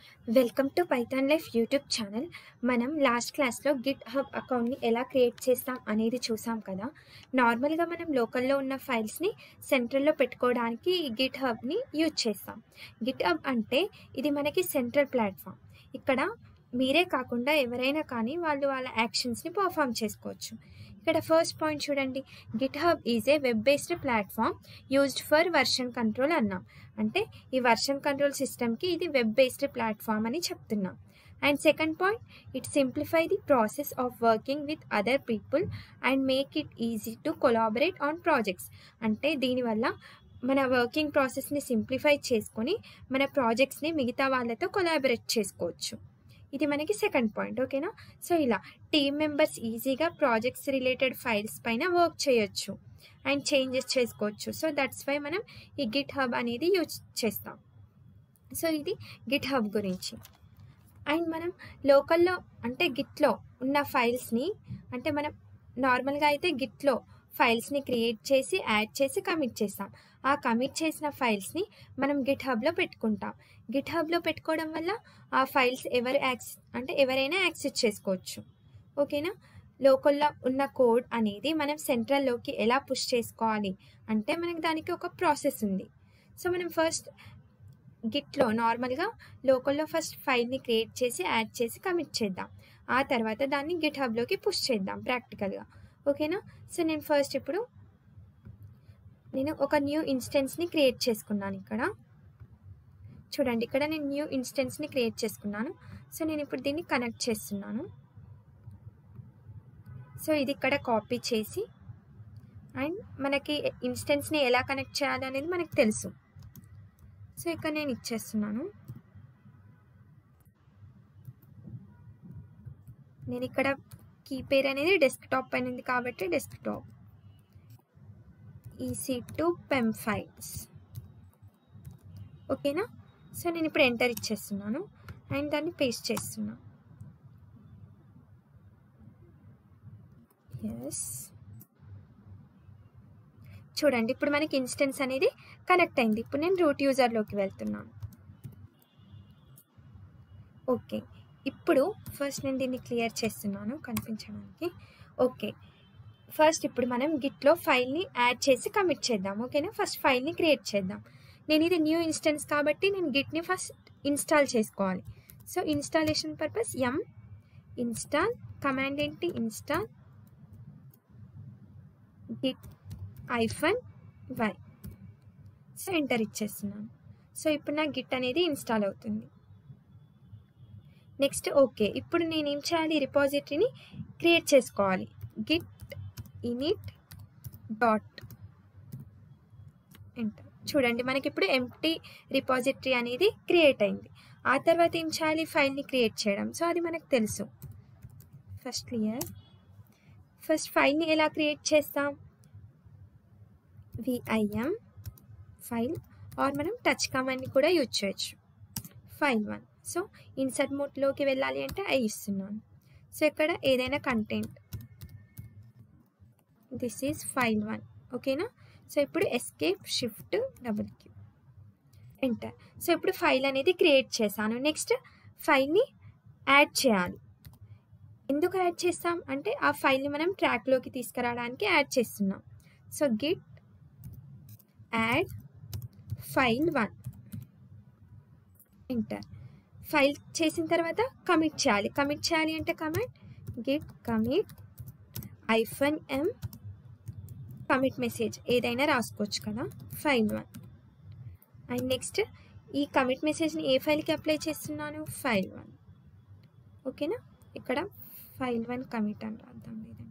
Welcome to Python life YouTube channel మనం last క్లాస్లో GitHub అకౌంట్ని ఎలా క్రియేట్ చేస్తాం అనేది చూసాం కదా నార్మల్గా మనం లోకల్లో ఉన్న ఫైల్స్ని సెంట్రల్లో పెట్టుకోవడానికి ఈ గిట్ హబ్ని యూజ్ చేస్తాం గిట్ హబ్ అంటే ఇది మనకి సెంట్రల్ ప్లాట్ఫామ్ ఇక్కడ మీరే కాకుండా ఎవరైనా కానీ వాళ్ళు వాళ్ళ యాక్షన్స్ని పర్ఫామ్ చేసుకోవచ్చు ఇక్కడ ఫస్ట్ పాయింట్ చూడండి GitHub is a web based platform used for version control అన్నాం అంటే ఈ వర్షన్ కంట్రోల్ సిస్టమ్కి ఇది వెబ్ బేస్డ్ ప్లాట్ఫామ్ అని చెప్తున్నాం and second point it simplify the process of working with other people and make it easy to collaborate on projects అంటే దీనివల్ల మన వర్కింగ్ ప్రాసెస్ని సింప్లిఫై చేసుకొని మన ప్రాజెక్ట్స్ని మిగతా వాళ్ళతో కొలాబరేట్ చేసుకోవచ్చు ఇది మనకి సెకండ్ పాయింట్ ఓకేనా సో ఇలా టీమ్ మెంబర్స్ ఈజీగా ప్రాజెక్ట్స్ రిలేటెడ్ ఫైల్స్ పైన వర్క్ చేయొచ్చు అండ్ చేంజెస్ చేసుకోవచ్చు సో దట్స్ వై మనం ఈ గిట్ హబ్ అనేది యూజ్ చేస్తాం సో ఇది గిట్ హబ్ గురించి అండ్ మనం లోకల్లో అంటే గిట్లో ఉన్న ఫైల్స్ని అంటే మనం నార్మల్గా అయితే గిట్లో ఫైల్స్ని క్రియేట్ చేసి యాడ్ చేసి కమిట్ చేస్తాం ఆ కమిట్ చేసిన ఫైల్స్ని మనం గిట్ హబ్లో పెట్టుకుంటాం గిట్ హబ్లో పెట్టుకోవడం వల్ల ఆ ఫైల్స్ ఎవరు యాక్స్ అంటే ఎవరైనా యాక్సెస్ చేసుకోవచ్చు ఓకేనా లోకల్లో ఉన్న కోడ్ అనేది మనం సెంట్రల్లోకి ఎలా పుష్ చేసుకోవాలి అంటే మనకి దానికి ఒక ప్రాసెస్ ఉంది సో మనం ఫస్ట్ గిట్లో నార్మల్గా లోకల్లో ఫస్ట్ ఫైల్ని క్రియేట్ చేసి యాడ్ చేసి కమిట్ చేద్దాం ఆ తర్వాత దాన్ని గిట్ హబ్లోకి పుష్ చేద్దాం ప్రాక్టికల్గా ఓకేనా సో నేను ఫస్ట్ ఇప్పుడు నేను ఒక న్యూ ఇన్స్టెన్స్ని క్రియేట్ చేసుకున్నాను ఇక్కడ చూడండి ఇక్కడ నేను న్యూ ఇన్స్టెన్స్ని క్రియేట్ చేసుకున్నాను సో నేను ఇప్పుడు దీన్ని కనెక్ట్ చేస్తున్నాను సో ఇది ఇక్కడ కాపీ చేసి అండ్ మనకి ఇన్స్టెన్స్ని ఎలా కనెక్ట్ చేయాలి అనేది మనకు తెలుసు సో ఇక్కడ నేను ఇచ్చేస్తున్నాను నేను ఇక్కడ కీ పేరు అనేది డెస్క్టాప్ పైన ఉంది కాబట్టి desktop EC two PEM files ఓకేనా సో నేను ఇప్పుడు ఎంటర్ ఇచ్చేస్తున్నాను అండ్ దాన్ని పేస్ట్ చేస్తున్నాను ఎస్ చూడండి ఇప్పుడు మనకి ఇన్స్టెన్స్ అనేది కనెక్ట్ అయింది ఇప్పుడు నేను రూట్ యూజర్లోకి వెళ్తున్నాను ఓకే ఇప్పుడు ఫస్ట్ నేను దీన్ని క్లియర్ చేస్తున్నాను కనిపించడానికి ఓకే ఫస్ట్ ఇప్పుడు మనం గిట్లో ఫైల్ని యాడ్ చేసి కమిట్ చేద్దాం ఓకేనా ఫస్ట్ ఫైల్ని క్రియేట్ చేద్దాం నేను ఇది న్యూ ఇన్స్టెన్స్ కాబట్టి నేను గిట్ని ఫస్ట్ ఇన్స్టాల్ చేసుకోవాలి so installation purpose yum install command ఏంటి install git hyphen y so enter ఇచ్చేస్తున్నాను సో ఇప్పుడు నా గిట్ అనేది ఇన్స్టాల్ అవుతుంది నెక్స్ట్ ఓకే ఇప్పుడు నేను ఏం చేయాలి రిపాజిటరీని క్రియేట్ చేసుకోవాలి గిట్ ఇనిట్ డాట్ ఎంటర్ చూడండి మనకి ఇప్పుడు ఎంటీ రిపాజిటరీ అనేది క్రియేట్ అయింది ఆ తర్వాత ఏం చేయాలి ఫైల్ని క్రియేట్ చేయడం సో అది మనకు తెలుసు ఫస్ట్ క్లియర్ ఫస్ట్ ఫైల్ని ఎలా క్రియేట్ చేస్తాం విఐఎం ఫైల్ ఆర్ మనం టచ్ కమాండ్ని కూడా యూజ్ చేయొచ్చు ఫైల్ వన్ సో ఇన్సర్ట్ మోడ్లోకి వెళ్ళాలి అంటే ఐ ఇస్తున్నాను సో ఇక్కడ ఏదైనా content this is file one ఓకేనా సో ఇప్పుడు escape shift double Q enter so ఇప్పుడు ఫైల్ అనేది క్రియేట్ చేశాను నెక్స్ట్ ఫైల్ని యాడ్ చేయాలి ఎందుకు యాడ్ చేస్తాం అంటే ఆ ఫైల్ని మనం ట్రాక్లోకి తీసుకురావడానికి యాడ్ చేస్తున్నాం so git add file one enter file చేసిన తర్వాత కమిట్ చేయాలి కమిట్ చేయాలి అంటే command git commit hyphen m commit message ఏదైనా రాసుకోవచ్చు కదా ఫైల్ వన్ అండ్ నెక్స్ట్ ఈ కమిట్ మెసేజ్ని ఏ ఫైల్కి అప్లై చేస్తున్నాను ఫైల్ వన్ ఓకేనా ఇక్కడ ఫైల్ వన్ కమిట్ అని రాద్దాం లేదండి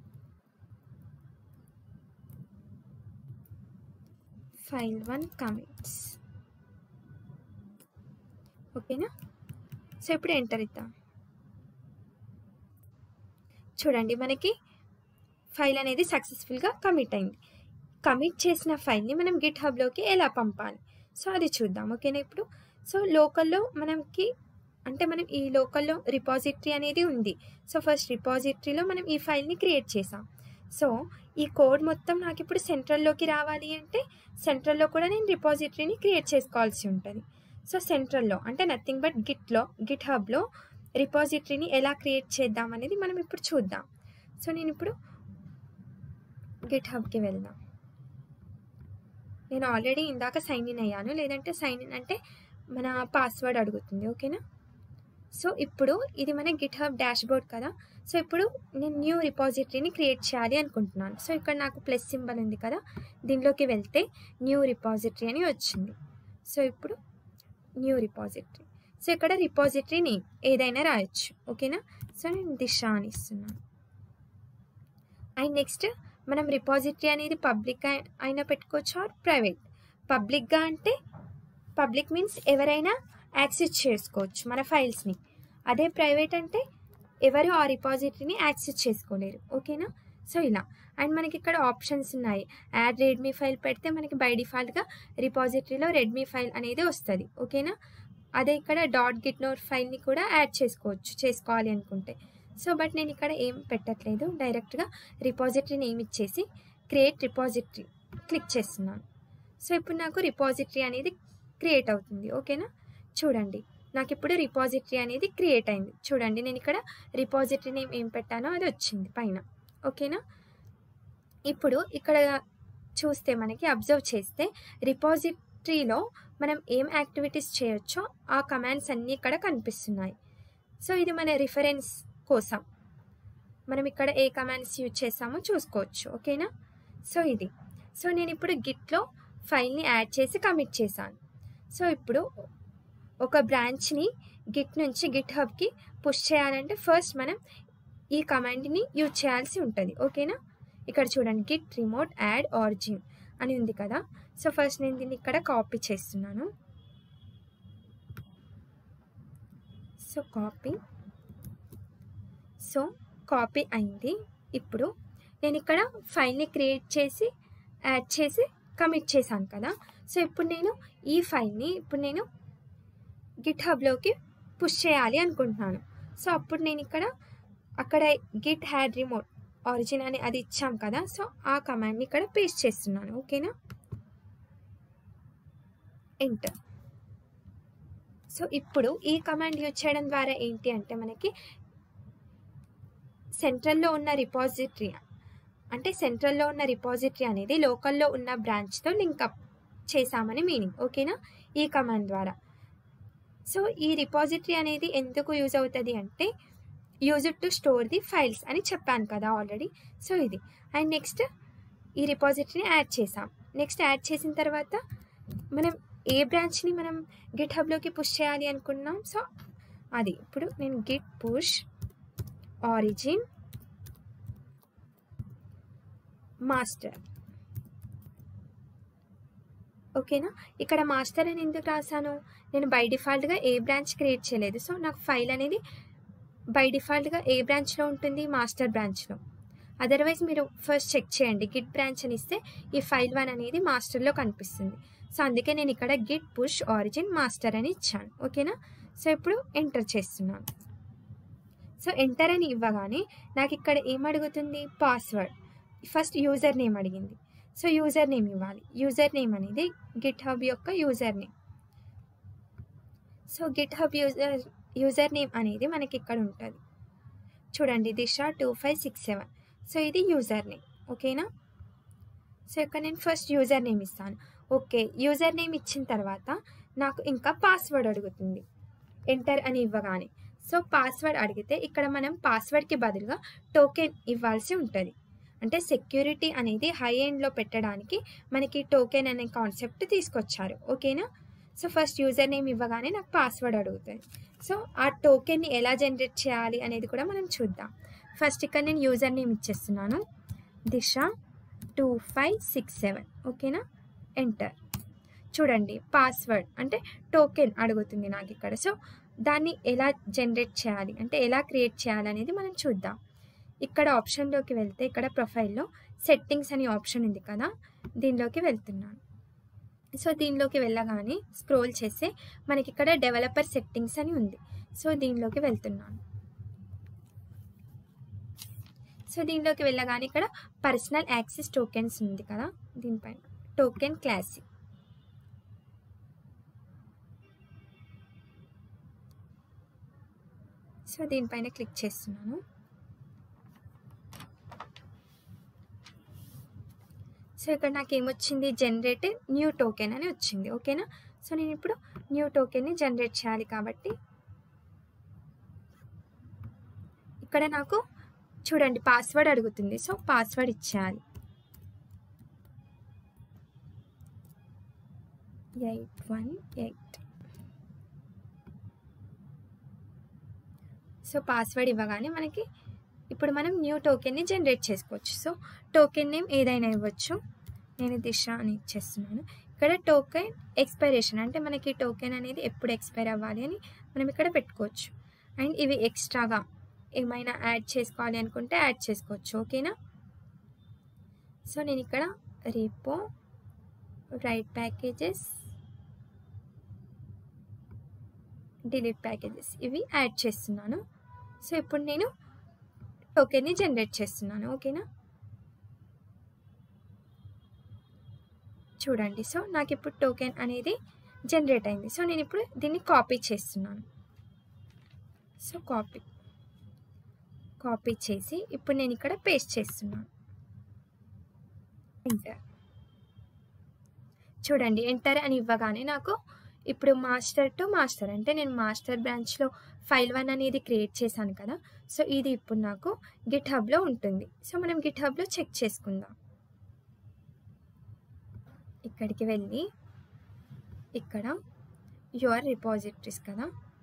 ఫైల్ వన్ కమిట్స్ ఓకేనా సో ఇప్పుడు ఎంటర్ ఇద్దాం చూడండి మనకి ఫైల్ అనేది సక్సెస్ఫుల్గా కమిట్ అయింది కమిట్ చేసిన ఫైల్ని మనం గిట్ హబ్లోకి ఎలా పంపాలి సో అది చూద్దాం ఓకేనా ఇప్పుడు సో లోకల్లో మనకి అంటే మనం ఈ లోకల్లో రిపాజిటరీ అనేది ఉంది సో ఫస్ట్ రిపాజిటరీలో మనం ఈ ఫైల్ని క్రియేట్ చేసాం సో ఈ కోడ్ మొత్తం నాకు ఇప్పుడు సెంట్రల్లోకి రావాలి అంటే సెంట్రల్లో కూడా నేను రిపాజిటరీని క్రియేట్ చేసుకోవాల్సి ఉంటుంది సో సెంట్రల్లో అంటే నథింగ్ బట్ గిట్లో గిట్ హబ్లో రిపాజిటరీని ఎలా క్రియేట్ చేద్దాం అనేది మనం ఇప్పుడు చూద్దాం సో నేను ఇప్పుడు గిట్ హబ్కి వెళ్దాం నేను ఆల్రెడీ ఇందాక సైన్ ఇన్ అయ్యాను లేదంటే సైన్ ఇన్ అంటే మన పాస్వర్డ్ అడుగుతుంది ఓకేనా సో ఇప్పుడు ఇది మన గిట్ హబ్ డాష్ బోర్డ్ కదా సో ఇప్పుడు నేను న్యూ రిపాజిటరీని క్రియేట్ చేయాలి అనుకుంటున్నాను సో ఇక్కడ నాకు ప్లస్ సింబల్ ఉంది కదా దీనిలోకి వెళ్తే న్యూ రిపాజిటరీ అని వచ్చింది సో ఇప్పుడు న్యూ రిపాజిటరీ సో ఇక్కడ రిపాజిటరీ నేమ్ ఏదైనా రాయొచ్చు ఓకేనా సో నేను దిశ అని ఇస్తున్నాను అండ్ నెక్స్ట్ మనం రిపాజిటరీ అనేది పబ్లిక్ అయినా పెట్టుకోవచ్చు ఆర్ ప్రైవేట్ పబ్లిక్గా అంటే పబ్లిక్ మీన్స్ ఎవరైనా యాక్సెస్ చేసుకోవచ్చు మన ఫైల్స్ని అదే ప్రైవేట్ అంటే ఎవరు ఆ రిపాజిటరీని యాక్సెస్ చేసుకోలేరు ఓకేనా సో ఇలా అండ్ మనకి ఇక్కడ ఆప్షన్స్ ఉన్నాయి యాడ్ రెడ్మీ ఫైల్ పెడితే మనకి బై డిఫాల్ట్గా రిపాజిటరీలో రెడ్మీ ఫైల్ అనేది వస్తుంది ఓకేనా అదే ఇక్కడ డాట్ గిట్ నోట్ ఫైల్ని కూడా యాడ్ చేసుకోవచ్చు చేసుకోవాలి అనుకుంటే సో బట్ నేను ఇక్కడ ఏం పెట్టట్లేదు డైరెక్ట్గా రిపాజిటరీ నేమ్ ఇచ్చేసి క్రియేట్ రిపాజిటరీ క్లిక్ చేస్తున్నాను సో ఇప్పుడు నాకు రిపాజిటరీ అనేది క్రియేట్ అవుతుంది ఓకేనా చూడండి నాకు ఇప్పుడు రిపాజిటరీ అనేది క్రియేట్ అయింది చూడండి నేను ఇక్కడ రిపాజిటరీ నేమ్ ఏం పెట్టానో అది వచ్చింది పైన ఓకేనా ఇప్పుడు ఇక్కడ చూస్తే మనకి అబ్జర్వ్ చేస్తే రిపాజిటరీలో మనం ఏం యాక్టివిటీస్ చేయొచ్చో ఆ కమాండ్స్ అన్నీ ఇక్కడ కనిపిస్తున్నాయి సో ఇది మన రిఫరెన్స్ కోసం మనం ఇక్కడ ఏ కమాండ్స్ యూజ్ చేసామో చూసుకోవచ్చు ఓకేనా సో ఇది సో నేను ఇప్పుడు గిట్లో ఫైల్ని యాడ్ చేసి కమిట్ చేశాను సో ఇప్పుడు ఒక బ్రాంచ్ని గిట్ నుంచి గిట్ హబ్కి పుష్ చేయాలంటే ఫస్ట్ మనం ఈ కమాండ్ని యూజ్ చేయాల్సి ఉంటుంది ఓకేనా ఇక్కడ చూడండి గిట్ రిమోట్ యాడ్ ఆరిజిన్ అని ఉంది కదా సో ఫస్ట్ నేను దీన్ని ఇక్కడ కాపీ చేస్తున్నాను సో కాపీ సో కాపీ అయింది ఇప్పుడు నేను ఇక్కడ ఫైల్ని క్రియేట్ చేసి యాడ్ చేసి కమిట్ చేశాను కదా సో ఇప్పుడు నేను ఈ ఫైల్ని ఇప్పుడు నేను గిట్ హబ్లోకి పుష్ చేయాలి అనుకుంటున్నాను సో అప్పుడు నేను ఇక్కడ అక్కడ గిట్ హ్యాడ్ రిమోట్ ఆరిజిన్ అని అది ఇచ్చాం కదా సో ఆ కమాండ్ని ఇక్కడ పేస్ట్ చేస్తున్నాను ఓకేనా ఎంటర్ సో ఇప్పుడు ఈ కమాండ్ యూజ్ చేయడం ద్వారా ఏంటి అంటే మనకి సెంట్రల్లో ఉన్న రిపాజిటరీ అంటే సెంట్రల్లో ఉన్న రిపాజిటరీ అనేది లోకల్లో ఉన్న బ్రాంచ్తో లింకప్ చేసామని మీనింగ్ ఓకేనా ఈ కమాండ్ ద్వారా సో ఈ రిపాజిటరీ అనేది ఎందుకు యూజ్ అవుతుంది అంటే use to store the files అని చెప్పాను కదా ఆల్రెడీ సో ఇది అండ్ నెక్స్ట్ ఈ రిపాజిటరీని యాడ్ చేసాం నెక్స్ట్ యాడ్ చేసిన తర్వాత మనం ఏ బ్రాంచ్ని మనం గిట్ హబ్లోకి పుష్ చేయాలి అనుకున్నాం సో అది ఇప్పుడు నేను గిట్ పుష్ ఆరిజిన్ మాస్టర్ ఓకేనా ఇక్కడ మాస్టర్ అని ఎందుకు రాశాను నేను బై డిఫాల్ట్గా ఏ బ్రాంచ్ క్రియేట్ చేయలేదు సో నాకు ఫైల్ అనేది బై డిఫాల్ట్గా ఏ బ్రాంచ్లో ఉంటుంది మాస్టర్ బ్రాంచ్లో అదర్వైజ్ మీరు ఫస్ట్ చెక్ చేయండి గిట్ బ్రాంచ్ అని ఇస్తే ఈ ఫైల్ వన్ అనేది మాస్టర్లో కనిపిస్తుంది సో అందుకే నేను ఇక్కడ గిట్ పుష్ ఆరిజిన్ మాస్టర్ అని ఇచ్చాను ఓకేనా సో ఇప్పుడు ఎంటర్ చేస్తున్నాను సో ఎంటర్ అని ఇవ్వగానే నాకు ఇక్కడ ఏం అడుగుతుంది పాస్వర్డ్ ఫస్ట్ యూజర్ నేమ్ అడిగింది సో యూజర్ నేమ్ ఇవ్వాలి యూజర్ నేమ్ అనేది గిట్ హబ్ యొక్క user name so GitHub user user name అనేది మనకి ఇక్కడ ఉంటుంది చూడండి Disha two five six seven so ఇది యూజర్ నేమ్ ఓకేనా సో ఇక్కడ నేను ఫస్ట్ యూజర్ నేమ్ ఇస్తాను ఓకే యూజర్ నేమ్ ఇచ్చిన తర్వాత నాకు ఇంకా పాస్వర్డ్ అడుగుతుంది ఎంటర్ అని ఇవ్వగానే సో పాస్వర్డ్ అడిగితే ఇక్కడ మనం పాస్వర్డ్కి బదులుగా టోకెన్ ఇవ్వాల్సి ఉంటుంది అంటే సెక్యూరిటీ అనేది హై ఎండ్లో పెట్టడానికి మనకి టోకెన్ అనే కాన్సెప్ట్ తీసుకొచ్చారు ఓకేనా సో ఫస్ట్ యూజర్ నేమ్ ఇవ్వగానే నాకు పాస్వర్డ్ అడుగుతుంది సో ఆ టోకెన్ని ఎలా జనరేట్ చేయాలి అనేది కూడా మనం చూద్దాం ఫస్ట్ ఇక్కడ నేను యూజర్ నేమ్ ఇచ్చేస్తున్నాను Disha two five six seven ఓకేనా ఎంటర్ చూడండి పాస్వర్డ్ అంటే టోకెన్ అడుగుతుంది నాకు ఇక్కడ సో దాన్ని ఎలా జనరేట్ చేయాలి అంటే ఎలా క్రియేట్ చేయాలి అనేది మనం చూద్దాం ఇక్కడ ఆప్షన్లోకి వెళ్తే ఇక్కడ ప్రొఫైల్లో సెట్టింగ్స్ అనే ఆప్షన్ ఉంది కదా దీనిలోకి వెళ్తున్నాను సో దీనిలోకి వెళ్ళగానే స్క్రోల్ చేస్తే మనకి ఇక్కడ డెవలపర్ సెట్టింగ్స్ అని ఉంది సో దీనిలోకి వెళ్తున్నాను సో దీనిలోకి వెళ్ళగానే ఇక్కడ పర్సనల్ యాక్సెస్ టోకెన్స్ ఉంది కదా దీనిపైన టోకెన్ క్లాసిక్ సో దీనిపైన క్లిక్ చేస్తున్నాను సో ఇక్కడ నాకు ఏమొచ్చింది జనరేట్ న్యూ టోకెన్ అని వచ్చింది ఓకేనా సో నేను ఇప్పుడు న్యూ టోకెన్ని జనరేట్ చేయాలి కాబట్టి ఇక్కడ నాకు చూడండి పాస్వర్డ్ అడుగుతుంది సో పాస్వర్డ్ ఇచ్చేయాలి eight one eight so password ఇవ్వగానే మనకి ఇప్పుడు మనం న్యూ టోకెన్ని జనరేట్ చేసుకోవచ్చు సో టోకెన్ నేమ్ ఏదైనా ఇవ్వచ్చు నేను దిశ అని ఇచ్చేస్తున్నాను ఇక్కడ టోకెన్ ఎక్స్పైరేషన్ అంటే మనకి టోకెన్ అనేది ఎప్పుడు ఎక్స్పైర్ అవ్వాలి అని మనం ఇక్కడ పెట్టుకోవచ్చు అండ్ ఇవి ఎక్స్ట్రాగా ఏమైనా యాడ్ చేసుకోవాలి అనుకుంటే యాడ్ చేసుకోవచ్చు ఓకేనా సో నేను ఇక్కడ repo write packages delete packages ఇవి యాడ్ చేస్తున్నాను సో ఇప్పుడు నేను టోకెన్ని జనరేట్ చేస్తున్నాను ఓకేనా చూడండి సో నాకు ఇప్పుడు టోకెన్ అనేది జనరేట్ అయింది సో నేను ఇప్పుడు దీన్ని కాపీ చేస్తున్నాను సో కాపీ కాపీ చేసి ఇప్పుడు నేను ఇక్కడ పేస్ట్ చేస్తున్నాను ఎంటర్ చూడండి ఎంటర్ అని ఇవ్వగానే నాకు ఇప్పుడు మాస్టర్ టు మాస్టర్ అంటే నేను మాస్టర్ బ్రాంచ్లో ఫైల్ వన్ అనేది క్రియేట్ చేశాను కదా సో ఇది ఇప్పుడు నాకు గిట్ హబ్లో ఉంటుంది సో మనం గిట్ హబ్లో చెక్ చేసుకుందాం ఇక్కడికి వెళ్ళి ఇక్కడ యువర్ రిపాజిటరీస్ కదా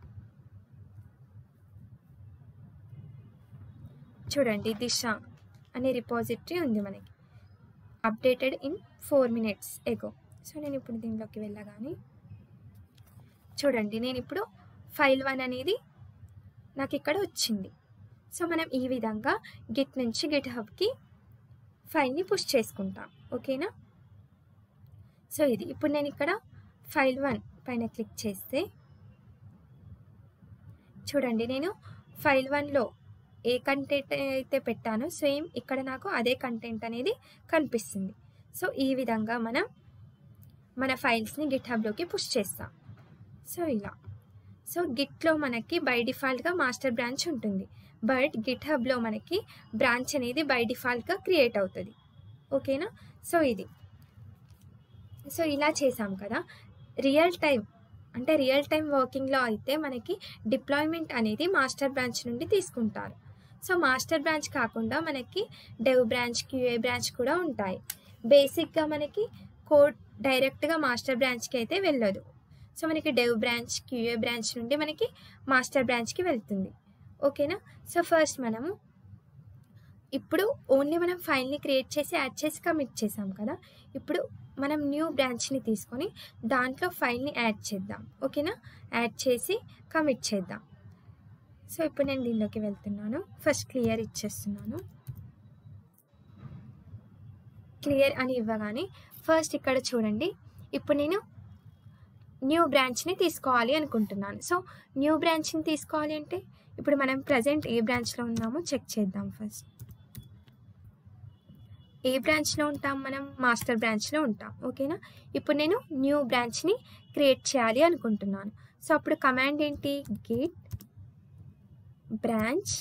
చూడండి దిశ అనే రిపాజిటరీ ఉంది మనకి updated in four minutes ago so నేను ఇప్పుడు దీనిలోకి వెళ్ళగానే చూడండి నేను ఇప్పుడు ఫైల్ వన్ అనేది నాకు ఇక్కడ వచ్చింది సో మనం ఈ విధంగా గిట్ నుంచి గిట్ హబ్కి ఫైల్ని పుష్ చేసుకుంటాం ఓకేనా సో ఇది ఇప్పుడు నేను ఇక్కడ ఫైల్ వన్ పైన క్లిక్ చేస్తే చూడండి నేను ఫైల్ వన్లో ఏ కంటెంట్ అయితే పెట్టానో సేమ్ ఇక్కడ నాకు అదే కంటెంట్ అనేది కనిపిస్తుంది సో ఈ విధంగా మనం మన ఫైల్స్ని గిట్ హబ్లోకి పుష్ చేస్తాం సో ఇలా సో గిట్లో మనకి బై డిఫాల్ట్గా మాస్టర్ బ్రాంచ్ ఉంటుంది బట్ గిట్ హబ్లో మనకి బ్రాంచ్ అనేది బై డిఫాల్ట్గా క్రియేట్ అవుతుంది ఓకేనా సో ఇది సో ఇలా చేసాం కదా రియల్ టైం అంటే రియల్ టైం వర్కింగ్లో అయితే మనకి డిప్లాయ్మెంట్ అనేది మాస్టర్ బ్రాంచ్ నుండి తీసుకుంటారు సో మాస్టర్ బ్రాంచ్ కాకుండా మనకి డెవ్ బ్రాంచ్ క్యూఏ బ్రాంచ్ కూడా ఉంటాయి బేసిక్గా మనకి కోడ్ డైరెక్ట్గా మాస్టర్ బ్రాంచ్కి అయితే వెళ్ళదు సో మనకి డెవ్ బ్రాంచ్ క్యూఏ బ్రాంచ్ నుండి మనకి మాస్టర్ బ్రాంచ్కి వెళ్తుంది ఓకేనా సో ఫస్ట్ మనము ఇప్పుడు ఓన్లీ మనం ఫైల్ని క్రియేట్ చేసి యాడ్ చేసి కమిట్ చేసాం కదా ఇప్పుడు మనం న్యూ బ్రాంచ్ని తీసుకొని దాంట్లో ఫైల్ని యాడ్ చేద్దాం ఓకేనా యాడ్ చేసి కమిట్ చేద్దాం సో ఇప్పుడు నేను దీనిలోకి వెళ్తున్నాను ఫస్ట్ క్లియర్ ఇచ్చేస్తున్నాను క్లియర్ అని ఇవ్వగానే ఫస్ట్ ఇక్కడ చూడండి ఇప్పుడు నేను న్యూ బ్రాంచ్ని తీసుకోవాలి అనుకుంటున్నాను సో న్యూ బ్రాంచ్ని తీసుకోవాలి అంటే ఇప్పుడు మనం ప్రజెంట్ ఏ బ్రాంచ్లో ఉన్నామో చెక్ చేద్దాం ఫస్ట్ ఏ బ్రాంచ్లో ఉంటాం మనం మాస్టర్ బ్రాంచ్లో ఉంటాం ఓకేనా ఇప్పుడు నేను న్యూ బ్రాంచ్ని క్రియేట్ చేయాలి అనుకుంటున్నాను సో అప్పుడు కమాండ్ ఏంటి గిట్ బ్రాంచ్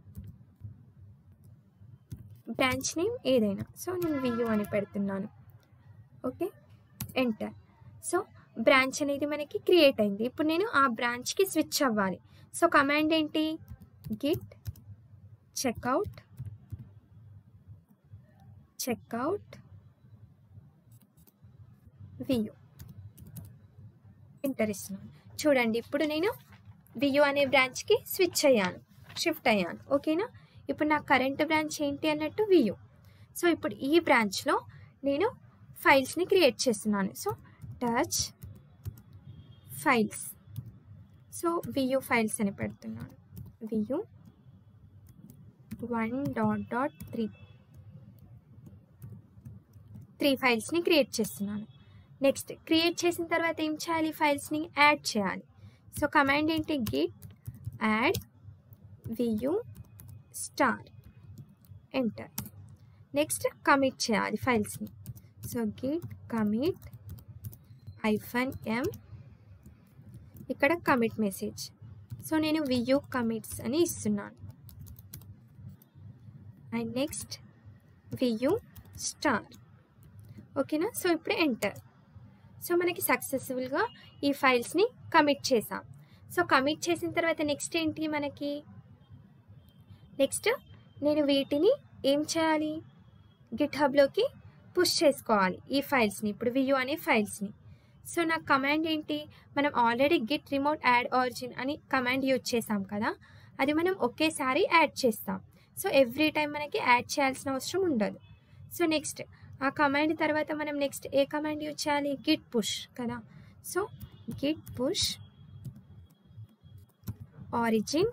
బ్రాంచ్ నేమ్ ఏదైనా సో నేను వియూ అని పెడుతున్నాను ఓకే ఎంటర్ సో బ్రాంచ్ అనేది మనకి క్రియేట్ అయింది ఇప్పుడు నేను ఆ బ్రాంచ్కి స్విచ్ అవ్వాలి సో కమాండ్ ఏంటి గిట్ చెక్అవుట్ చెక్అవుట్ వియూ ఎంటర్ ఇస్తున్నాను చూడండి ఇప్పుడు నేను వియూ అనే బ్రాంచ్కి స్విచ్ అయ్యాను షిఫ్ట్ అయ్యాను ఓకేనా ఇప్పుడు నా కరెంట్ బ్రాంచ్ ఏంటి అన్నట్టు వియూ సో ఇప్పుడు ఈ బ్రాంచ్లో నేను ఫైల్స్ని క్రియేట్ చేస్తున్నాను సో టచ్ ఫైల్స్ సో వియూ ఫైల్స్ అని పెడుతున్నాను వియూ one dot dot three three ఫైల్స్ని క్రియేట్ చేస్తున్నాను నెక్స్ట్ క్రియేట్ చేసిన తర్వాత ఏం చేయాలి ఫైల్స్ని యాడ్ చేయాలి సో కమాండ్ ఏంటి గిట్ యాడ్ వియూ స్టార్ ఎంటర్ నెక్స్ట్ కమిట్ చేయాలి ఫైల్స్ని so git commit hyphen m ఇక్కడ కమిట్ మెసేజ్ సో నేను వియూ కమిట్స్ అని ఇస్తున్నాను అండ్ నెక్స్ట్ వియూ స్టార్ ఓకేనా సో ఇప్పుడు ఎంటర్ సో మనకి సక్సెస్ఫుల్గా ఈ ఫైల్స్ని కమిట్ చేసాం సో కమిట్ చేసిన తర్వాత నెక్స్ట్ ఏంటి మనకి నెక్స్ట్ నేను వీటిని ఏం చేయాలి గిట్ హబ్లోకి పుష్ చేసుకోవాలి ఈ ఫైల్స్ని ఇప్పుడు వియూ అనే ఫైల్స్ని సో నా కమాండ్ ఏంటి మనం already git remote add origin అని కమాండ్ యూజ్ చేసాం కదా అది మనం ఒకేసారి యాడ్ చేస్తాం సో ఎవ్రీ టైం మనకి యాడ్ చేయాల్సిన అవసరం ఉండదు సో నెక్స్ట్ ఆ కమాండ్ తర్వాత మనం నెక్స్ట్ ఏ కమాండ్ యూజ్ చేయాలి గిట్ పుష్ కదా so git push origin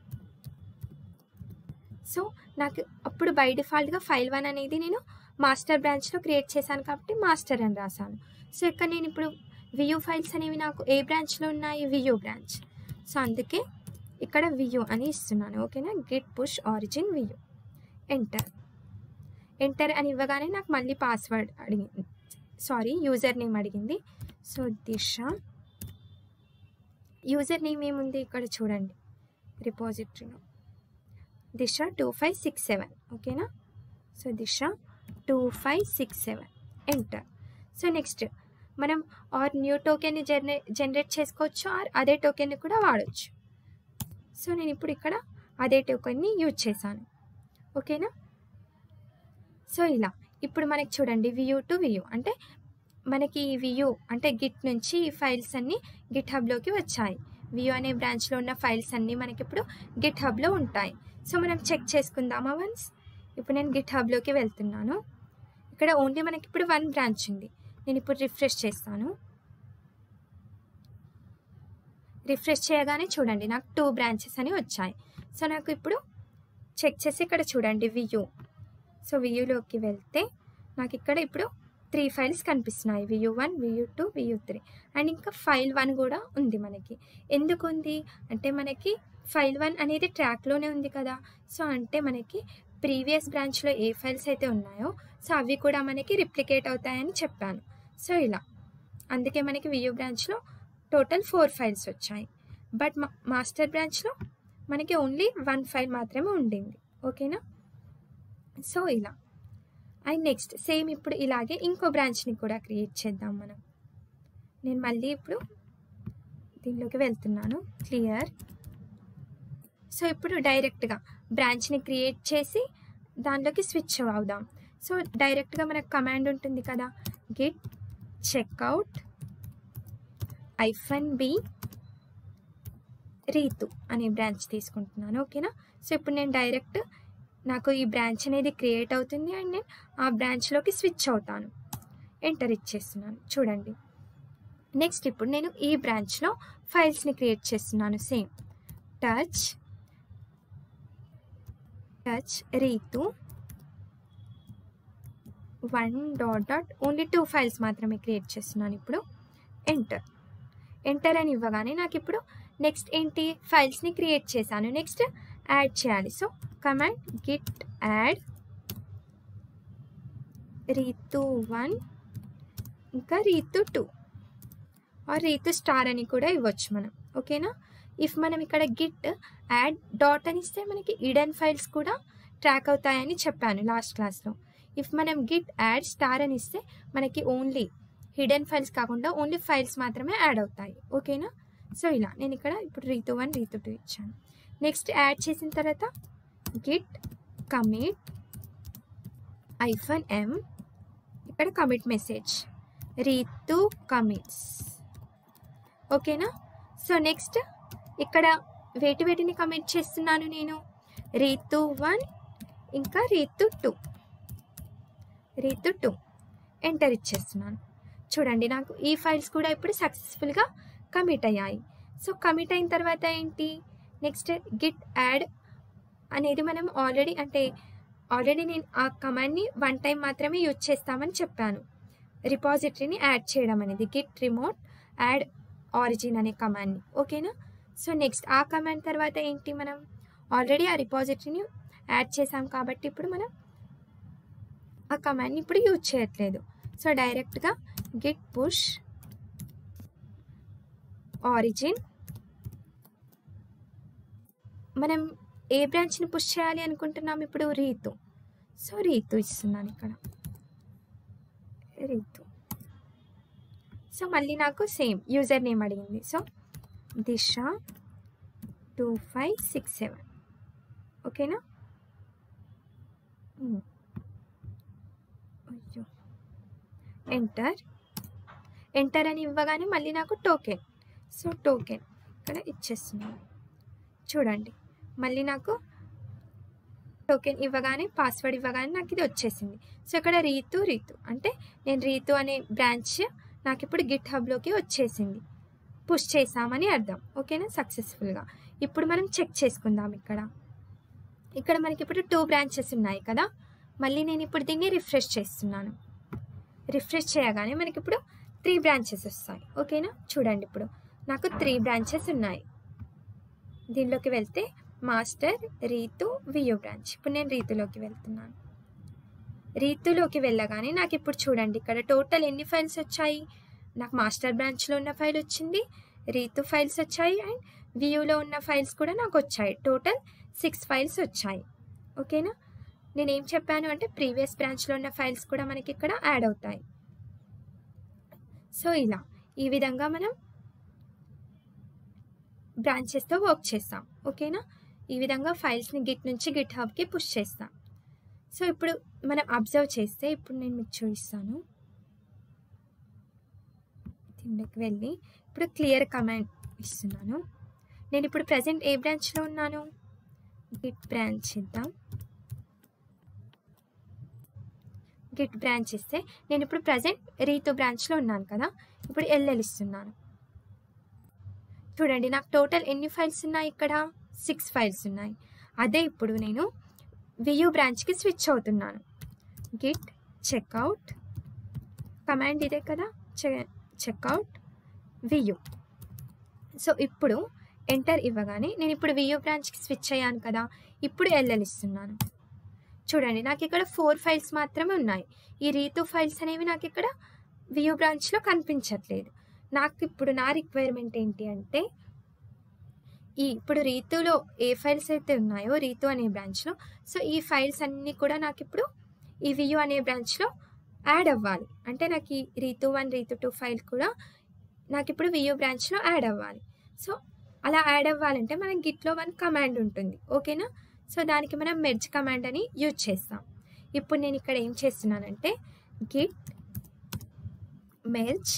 so నాకు అప్పుడు బై డిఫాల్ట్గా ఫైల్ వన్ అనేది నేను మాస్టర్ బ్రాంచ్లో క్రియేట్ చేశాను కాబట్టి మాస్టర్ అని రాశాను సో ఇక్కడ నేను ఇప్పుడు వియూ ఫైల్స్ అనేవి నాకు ఏ బ్రాంచ్లో ఉన్నాయి వియూ బ్రాంచ్ సో అందుకే ఇక్కడ వియూ అని ఇస్తున్నాను ఓకేనా గిట్ పుష్ ఆరిజిన్ వియూ ఎంటర్ ఎంటర్ అని ఇవ్వగానే నాకు మళ్ళీ పాస్వర్డ్ అడిగింది సారీ యూజర్ నేమ్ అడిగింది సో దిశ యూజర్ నేమ్ ఏముంది ఇక్కడ చూడండి రిపాజిటరీలో Disha two five six seven ఓకేనా so Disha two five six seven enter so next మనం ఆర్ న్యూ టోకెన్ని జనరే జనరేట్ చేసుకోవచ్చు ఆర్ అదే టోకెన్ని కూడా వాడచ్చు సో నేను ఇప్పుడు ఇక్కడ అదే టోకెన్ని యూజ్ చేశాను ఓకేనా సో ఇలా ఇప్పుడు మనకి చూడండి వియూ టు వియూ అంటే మనకి ఈ వియూ అంటే గిట్ నుంచి ఈ ఫైల్స్ అన్నీ గిట్ హబ్లోకి వచ్చాయి వియూ అనే బ్రాంచ్లో ఉన్న ఫైల్స్ అన్నీ మనకి ఇప్పుడు గిట్ హబ్లో ఉంటాయి సో మనం చెక్ చేసుకుందామా వన్స్ ఇప్పుడు నేను గిట్ హబ్లోకి వెళ్తున్నాను ఇక్కడ ఓన్లీ మనకి ఇప్పుడు వన్ బ్రాంచ్ ఉంది నేను ఇప్పుడు రిఫ్రెష్ చేస్తాను రిఫ్రెష్ చేయగానే చూడండి నాకు టూ బ్రాంచెస్ అని వచ్చాయి సో నాకు ఇప్పుడు చెక్ చేసి ఇక్కడ చూడండి వియూ సో వియూలోకి వెళ్తే నాకు ఇక్కడ ఇప్పుడు త్రీ ఫైల్స్ కనిపిస్తున్నాయి వియూ వన్ వియూ టూ వియూ త్రీ అండ్ ఇంకా ఫైల్ వన్ కూడా ఉంది మనకి ఎందుకు ఉంది అంటే మనకి ఫైల్ వన్ అనేది ట్రాక్లోనే ఉంది కదా సో అంటే మనకి ప్రీవియస్ బ్రాంచ్లో ఏ ఫైల్స్ అయితే ఉన్నాయో సో అవి కూడా మనకి రిప్లికేట్ అవుతాయని చెప్పాను సో ఇలా అందుకే మనకి వియూ బ్రాంచ్లో టోటల్ ఫోర్ ఫైల్స్ వచ్చాయి బట్ మా మాస్టర్ బ్రాంచ్లో మనకి ఓన్లీ వన్ ఫైల్ మాత్రమే ఉండింది ఓకేనా సో ఇలా అండ్ నెక్స్ట్ సేమ్ ఇప్పుడు ఇలాగే ఇంకో బ్రాంచ్ని కూడా క్రియేట్ చేద్దాం మనం నేను మళ్ళీ ఇప్పుడు దీనిలోకి వెళ్తున్నాను క్లియర్ సో ఇప్పుడు డైరెక్ట్గా బ్రాంచ్ని క్రియేట్ చేసి దానిలోకి స్విచ్ అవుదాం సో డైరెక్ట్గా మనకు కమాండ్ ఉంటుంది కదా git checkout hyphen b Ritu అనే బ్రాంచ్ తీసుకుంటున్నాను ఓకేనా సో ఇప్పుడు నేను డైరెక్ట్ నాకు ఈ బ్రాంచ్ అనేది క్రియేట్ అవుతుంది అండ్ నేను ఆ బ్రాంచ్లోకి స్విచ్ అవుతాను ఎంటర్ ఇచ్చేస్తున్నాను చూడండి నెక్స్ట్ ఇప్పుడు నేను ఈ బ్రాంచ్లో ఫైల్స్ని క్రియేట్ చేస్తున్నాను same touch touch Ritu one dot dot only two files మాత్రమే క్రియేట్ చేస్తున్నాను ఇప్పుడు ఎంటర్ ఎంటర్ అని ఇవ్వగానే నాకు ఇప్పుడు నెక్స్ట్ ఏంటి ఫైల్స్ని క్రియేట్ చేశాను నెక్స్ట్ యాడ్ చేయాలి so command git add Ritu one ఇంకా Ritu two or Ritu star అని కూడా ఇవ్వచ్చు మనం ఓకేనా ఇఫ్ మనం ఇక్కడ గిట్ యాడ్ డాట్ అని ఇస్తే మనకి ఇడెన్ ఫైల్స్ కూడా ట్రాక్ అవుతాయని చెప్పాను లాస్ట్ క్లాస్లో ఇఫ్ మనం గిట్ యాడ్ స్టార్ అని ఇస్తే మనకి ఓన్లీ హిడెన్ ఫైల్స్ కాకుండా ఓన్లీ ఫైల్స్ మాత్రమే యాడ్ అవుతాయి ఓకేనా సో ఇలా నేను ఇక్కడ ఇప్పుడు రీతు వన్ రీతు టూ ఇచ్చాను నెక్స్ట్ యాడ్ చేసిన తర్వాత గిట్ కమిట్ ఐఫన్ ఎం ఇక్కడ కమిట్ మెసేజ్ రీతు కమిట్స్ ఓకేనా సో నెక్స్ట్ ఇక్కడ వేటి వేటిని కమిట్ చేస్తున్నాను నేను రీతు వన్ ఇంకా Ritu two Ritu two enter ఇచ్చేస్తున్నాను చూడండి నాకు ఈ ఫైల్స్ కూడా ఇప్పుడు సక్సెస్ఫుల్గా కమిట్ అయ్యాయి సో కమిట్ అయిన తర్వాత ఏంటి నెక్స్ట్ గిట్ యాడ్ అనేది మనం ఆల్రెడీ అంటే ఆల్రెడీ నేను ఆ కమాండ్ని వన్ టైం మాత్రమే యూజ్ చేస్తామని చెప్పాను రిపాజిటరీని యాడ్ చేయడం అనేది గిట్ రిమోట్ యాడ్ ఆరిజిన్ అనే కమాండ్ని ఓకేనా సో నెక్స్ట్ ఆ కమాండ్ తర్వాత ఏంటి మనం ఆల్రెడీ ఆ రిపాజిటరీని యాడ్ చేసాం కాబట్టి ఇప్పుడు మనం ఆ కమాండ్ని ఇప్పుడు యూజ్ చేయట్లేదు సో డైరెక్ట్గా గిట్ పుష్ ఆరిజిన్ మనం ఏ బ్రాంచ్‌ని పుష్ చేయాలి అనుకుంటున్నాం ఇప్పుడు? రీతు. సో, రీతు ఇస్తున్నాను ఇక్కడ. రీతు. సో, మళ్ళీ నాకు సేమ్ యూజర్ నేమ్ అడిగింది. సో, దిశ 2567 ఓకేనా? హ్మ్. అయ్యో! ఎంటర్. ఎంటర్ అని ఇవ్వగానే మళ్ళీ నాకు టోకెన్. సో, టోకెన్ ఇక్కడ ఇచ్చేస్తున్నాను. చూడండి. మళ్ళీ నాకు టోకెన్ ఇవ్వగానే పాస్వర్డ్ ఇవ్వగానే నాకిది వచ్చేసింది. సో, ఇక్కడ రీతు, రీతు అంటే నేను రీతు అనే బ్రాంచ్ నాకిప్పుడు గిట్ హబ్‌లోకి వచ్చేసింది. పుష్ చేశామని అర్థం. ఓకేనా? సక్సెస్‌ఫుల్‌గా. ఇప్పుడు మనం చెక్ చేసుకుందాం ఇక్కడ. ఇక్కడ మనకిప్పుడు 2 బ్రాంచెస్ ఉన్నాయి కదా! మళ్ళీ నేనిప్పుడు దీన్ని రిఫ్రెష్ చేస్తున్నాను. రిఫ్రెష్ చేయగానే మనకిప్పుడు 3 బ్రాంచెస్ వస్తాయి. ఓకేనా? చూడండి ఇప్పుడు. నాకు 3 బ్రాంచెస్ ఉన్నాయి. దీనిలోకి వెళ్తే మాస్టర్, రీతు, వియూ బ్రాంచ్. ఇప్పుడు నేను రీతులోకి వెళ్తున్నాను. రీతులోకి వెళ్ళగానే నాకిప్పుడు చూడండి ఇక్కడ టోటల్ ఎన్ని ఫైల్స్ వచ్చాయి? నాకు మాస్టర్ బ్రాంచ్‌లో ఉన్న ఫైల్ వచ్చింది. రీతు ఫైల్స్ వచ్చాయి. అండ్ వియూలో ఉన్న ఫైల్స్ కూడా నాకొచ్చాయి. టోటల్ 6 ఫైల్స్ వచ్చాయి. ఓకేనా? నేనేం చెప్పాను అంటే ప్రీవియస్ బ్రాంచ్‌లో ఉన్న ఫైల్స్ కూడా మనకిక్కడ యాడ్ అవుతాయి. సో, ఇలా. ఈ విధంగా మనం బ్రాంచెస్‌తో వర్క్ చేస్తాం. ఓకేనా? ఈ విధంగా ఫైల్స్‌ని గిట్ నుంచి గిట్ హబ్‌కి పుష్ చేస్తాం. సో, ఇప్పుడు మనం అబ్జర్వ్ చేస్తే ఇప్పుడు నేను మీకు చూపిస్తాను. దీనిలోకి వెళ్ళి ఇప్పుడు క్లియర్ కమాండ్ ఇస్తున్నాను. నేనిప్పుడు ప్రెజెంట్ ఏ బ్రాంచ్‌లో ఉన్నాను? గిట్ బ్రాంచ్ ఇద్దాం. గిట్ బ్రాంచ్ ఇస్తే నేనిప్పుడు ప్రెజెంట్ రీతు బ్రాంచ్‌లో ఉన్నాను కదా! ఇప్పుడు ఎల్ఎల్ ఇస్తున్నాను. చూడండి నాకు టోటల్ ఎన్ని ఫైల్స్ ఉన్నాయి ఇక్కడ? 6 ఫైల్స్ ఉన్నాయి. అదే ఇప్పుడు నేను వియూ బ్రాంచ్‌కి స్విచ్ అవుతున్నాను. గిట్ చెక్‌ఔట్ కమాండ్ ఇదే కదా! చె చెక్‌ఔట్ వియూ. సో, ఇప్పుడు ఎంటర్ ఇవ్వగానే నేనిప్పుడు వియూ బ్రాంచ్‌కి స్విచ్ అయ్యాను కదా! ఇప్పుడు ఎల్ఎల్ ఇస్తున్నాను. చూడండి నాకిక్కడ 4 ఫైల్స్ మాత్రమే ఉన్నాయి. ఈ రీతు ఫైల్స్ అనేవి నాకిక్కడ వియూ బ్రాంచ్‌లో కనిపించట్లేదు. నాకిప్పుడు నా రిక్వైర్మెంట్ ఏంటి అంటే ఈ ఇప్పుడు రీతులో ఏ ఫైల్స్ అయితే ఉన్నాయో రీతు అనే బ్రాంచ్‌లో సో, ఈ ఫైల్స్ అన్నీ కూడా నాకిప్పుడు ఈ వియూ అనే బ్రాంచ్‌లో యాడ్ అవ్వాలి. అంటే నాకీ రీతు 1, రీతు 2 ఫైల్ కూడా నాకిప్పుడు వియూ బ్రాంచ్‌లో యాడ్ అవ్వాలి. సో, అలా యాడ్ అవ్వాలంటే మనకి గిట్‌లో వన్ కమాండ్ ఉంటుంది. ఓకేనా? సో, దానికి మనం మెర్జ్ కమాండ్ అని యూజ్ చేస్తాం. ఇప్పుడు నేనిక్కడ ఏం చేస్తున్నానంటే గిట్ మెర్జ్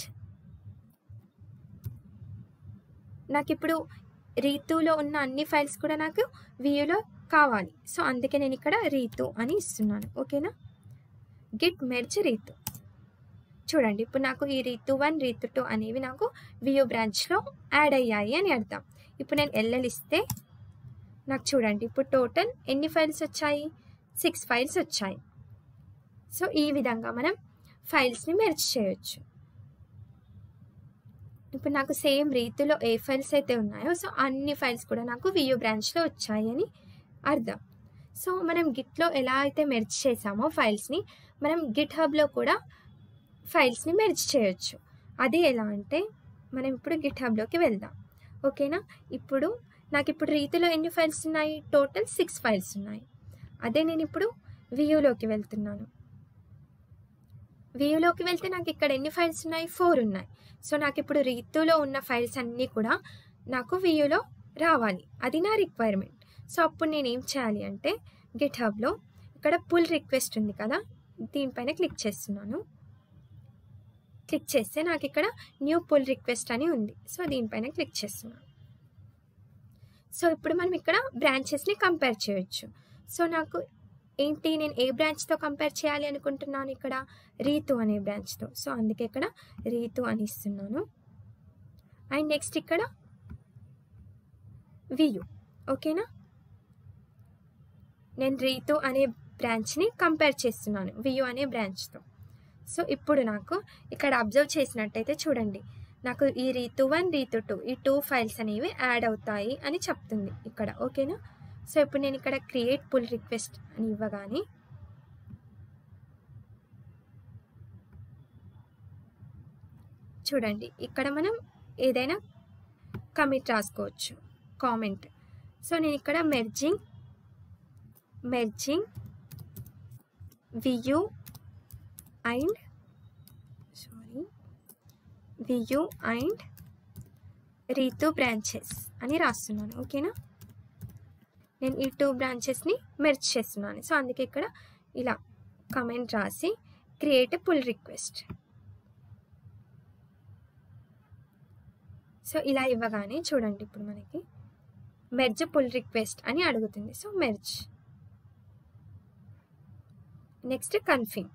నాకిప్పుడు రీతులో ఉన్న అన్ని ఫైల్స్ కూడా నాకు వియూలో కావాలి. సో, అందుకే నేనిక్కడ రీతు అని ఇస్తున్నాను. ఓకేనా? Git merge Ritu. చూడండి ఇప్పుడు నాకు ఈ రీతు 1, రీతు 2 అనేవి నాకు వియూ బ్రాంచ్‌లో యాడ్ అయ్యాయి అని అర్థం. ఇప్పుడు నేను ఎల్ఎల్ ఇస్తే నాకు చూడండి ఇప్పుడు టోటల్ ఎన్ని ఫైల్స్ వచ్చాయి? 6 ఫైల్స్ వచ్చాయి. సో, ఈ విధంగా మనం ఫైల్స్‌ని మెర్జ్ చేయొచ్చు. ఇప్పుడు నాకు సేమ్ రీతులో ఏ ఫైల్స్ అయితే ఉన్నాయో సో, అన్ని ఫైల్స్ కూడా నాకు వియూ బ్రాంచ్‌లో వచ్చాయి అని అర్థం. సో, మనం గిట్‌లో ఎలా అయితే మెర్జ్ చేసామో ఫైల్స్‌ని మనం గిట్ హబ్‌లో కూడా ఫైల్స్‌ని మెర్జ్ చేయొచ్చు. అది ఎలా అంటే మనం ఇప్పుడు గిట్ హబ్‌లోకి వెళ్దాం. ఓకేనా? ఇప్పుడు నాకిప్పుడు రీతులో ఎన్ని ఫైల్స్ ఉన్నాయి? టోటల్ 6 ఫైల్స్ ఉన్నాయి. అదే నేనిప్పుడు వియూలోకి వెళ్తున్నాను. వియూలోకి వెళ్తే నాకిక్కడ ఎన్ని ఫైల్స్ ఉన్నాయి? 4 ఉన్నాయి. సో, నాకిప్పుడు రీతులో ఉన్న ఫైల్స్ అన్నీ కూడా నాకు వియూలో రావాలి. అది నా రిక్వైర్మెంట్. సో, అప్పుడు నేనేం చేయాలి అంటే గిట్ హబ్‌లో ఇక్కడ పుల్ రిక్వెస్ట్ ఉంది కదా! దీనిపైన క్లిక్ చేస్తున్నాను. క్లిక్ చేస్తే నాకిక్కడ న్యూ పుల్ రిక్వెస్ట్ అని ఉంది. సో, దీనిపైన క్లిక్ చేస్తున్నాను. సో, ఇప్పుడు మనం ఇక్కడ బ్రాంచెస్‌ని కంపేర్ చేయొచ్చు. సో, నాకు ఏంటి నేను ఏ బ్రాంచ్‌తో కంపేర్ చేయాలి అనుకుంటున్నాను ఇక్కడ? రీతు అనే బ్రాంచ్‌తో. సో, అందుకే ఇక్కడ రీతు అని ఇస్తున్నాను. అండ్ నెక్స్ట్ ఇక్కడ వియూ. ఓకేనా? నేను రీతు అనే బ్రాంచ్‌ని కంపేర్ చేస్తున్నాను వియూ అనే బ్రాంచ్‌తో. సో, ఇప్పుడు నాకు ఇక్కడ అబ్జర్వ్ చేసినట్టయితే చూడండి. నాకు ఈ రీతు 1, రీతు 2 ఈ 2 ఫైల్స్ అనేవి యాడ్ అవుతాయి అని చెప్తుంది ఇక్కడ. ఓకేనా? సో, ఇప్పుడు నేనిక్కడ క్రియేట్ పుల్ రిక్వెస్ట్ అని ఇవ్వగానే చూడండి ఇక్కడ మనం ఏదైనా కమిట్ రాసుకోవచ్చు. కామెంట్. సో నేను ఇక్కడ మెర్జింగ్ మెర్జింగ్ వియూ అండ్ సారీ వియూ అండ్ రీతు బ్రాంచెస్ అని రాస్తున్నాను ఓకేనా నేను ఈ టూ బ్రాంచెస్ని మెర్చ్ చేస్తున్నాను సో అందుకే ఇక్కడ ఇలా కమెంట్ రాసి క్రియేట్ పుల్ రిక్వెస్ట్ సో ఇలా ఇవ్వగానే చూడండి ఇప్పుడు మనకి మెర్జ్ పుల్ రిక్వెస్ట్ అని అడుగుతుంది సో మెర్జ్ నెక్స్ట్ కన్ఫర్మ్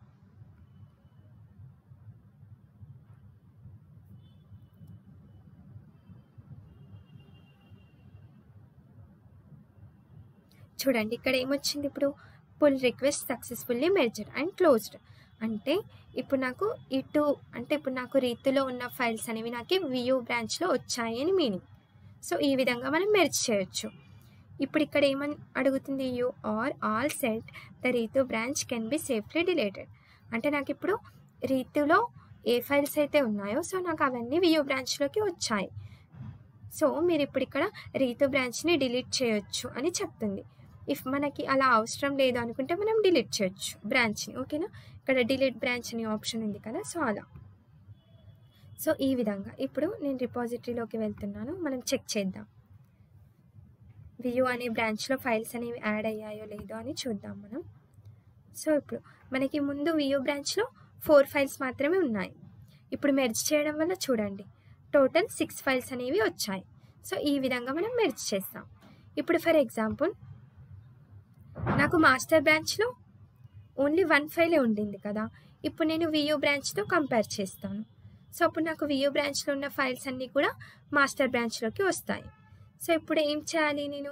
చూడండి ఇక్కడ ఏమొచ్చింది ఇప్పుడు pull request successfully merged and closed అంటే ఇప్పుడు నాకు ఈ టూ అంటే ఇప్పుడు నాకు రీతిలో ఉన్న ఫైల్స్ అనేవి నాకు వియూ బ్రాంచ్లో వచ్చాయి అని మీనింగ్ సో ఈ విధంగా మనం మెర్జ్ చేయొచ్చు ఇప్పుడు ఇక్కడ ఏమని అడుగుతుంది you are all set the Ritu branch can be safely deleted అంటే నాకు ఇప్పుడు రీతులో ఏ ఫైల్స్ అయితే ఉన్నాయో సో నాకు అవన్నీ వియూ బ్రాంచ్లోకి వచ్చాయి సో మీరు ఇప్పుడు ఇక్కడ రీతు బ్రాంచ్ని డిలీట్ చేయొచ్చు అని చెప్తుంది ఇఫ్ మనకి అలా అవసరం లేదు అనుకుంటే మనం డిలీట్ చేయొచ్చు బ్రాంచ్ని ఓకేనా ఇక్కడ డిలీట్ బ్రాంచ్ అనే ఆప్షన్ ఉంది కదా సో అలా సో ఈ విధంగా ఇప్పుడు నేను రిపాజిటరీలోకి వెళ్తున్నాను మనం చెక్ చేద్దాం వ్యూ అనే బ్రాంచ్లో ఫైల్స్ అనేవి యాడ్ అయ్యాయో లేదో అని చూద్దాం మనం సో ఇప్పుడు మనకి ముందు వ్యూ బ్రాంచ్లో ఫోర్ ఫైల్స్ మాత్రమే ఉన్నాయి ఇప్పుడు మెర్జ్ చేయడం వల్ల చూడండి టోటల్ సిక్స్ ఫైల్స్ అనేవి వచ్చాయి సో ఈ విధంగా మనం మెర్జ్ చేస్తాం ఇప్పుడు ఫర్ ఎగ్జాంపుల్ నాకు మాస్టర్ బ్రాంచ్లో ఓన్లీ వన్ ఫైలే ఉండింది కదా ఇప్పుడు నేను వియూ బ్రాంచ్తో కంపేర్ చేస్తాను సో అప్పుడు నాకు వియూ బ్రాంచ్లో ఉన్న ఫైల్స్ అన్నీ కూడా మాస్టర్ బ్రాంచ్లోకి వస్తాయి సో ఇప్పుడు ఏం చేయాలి నేను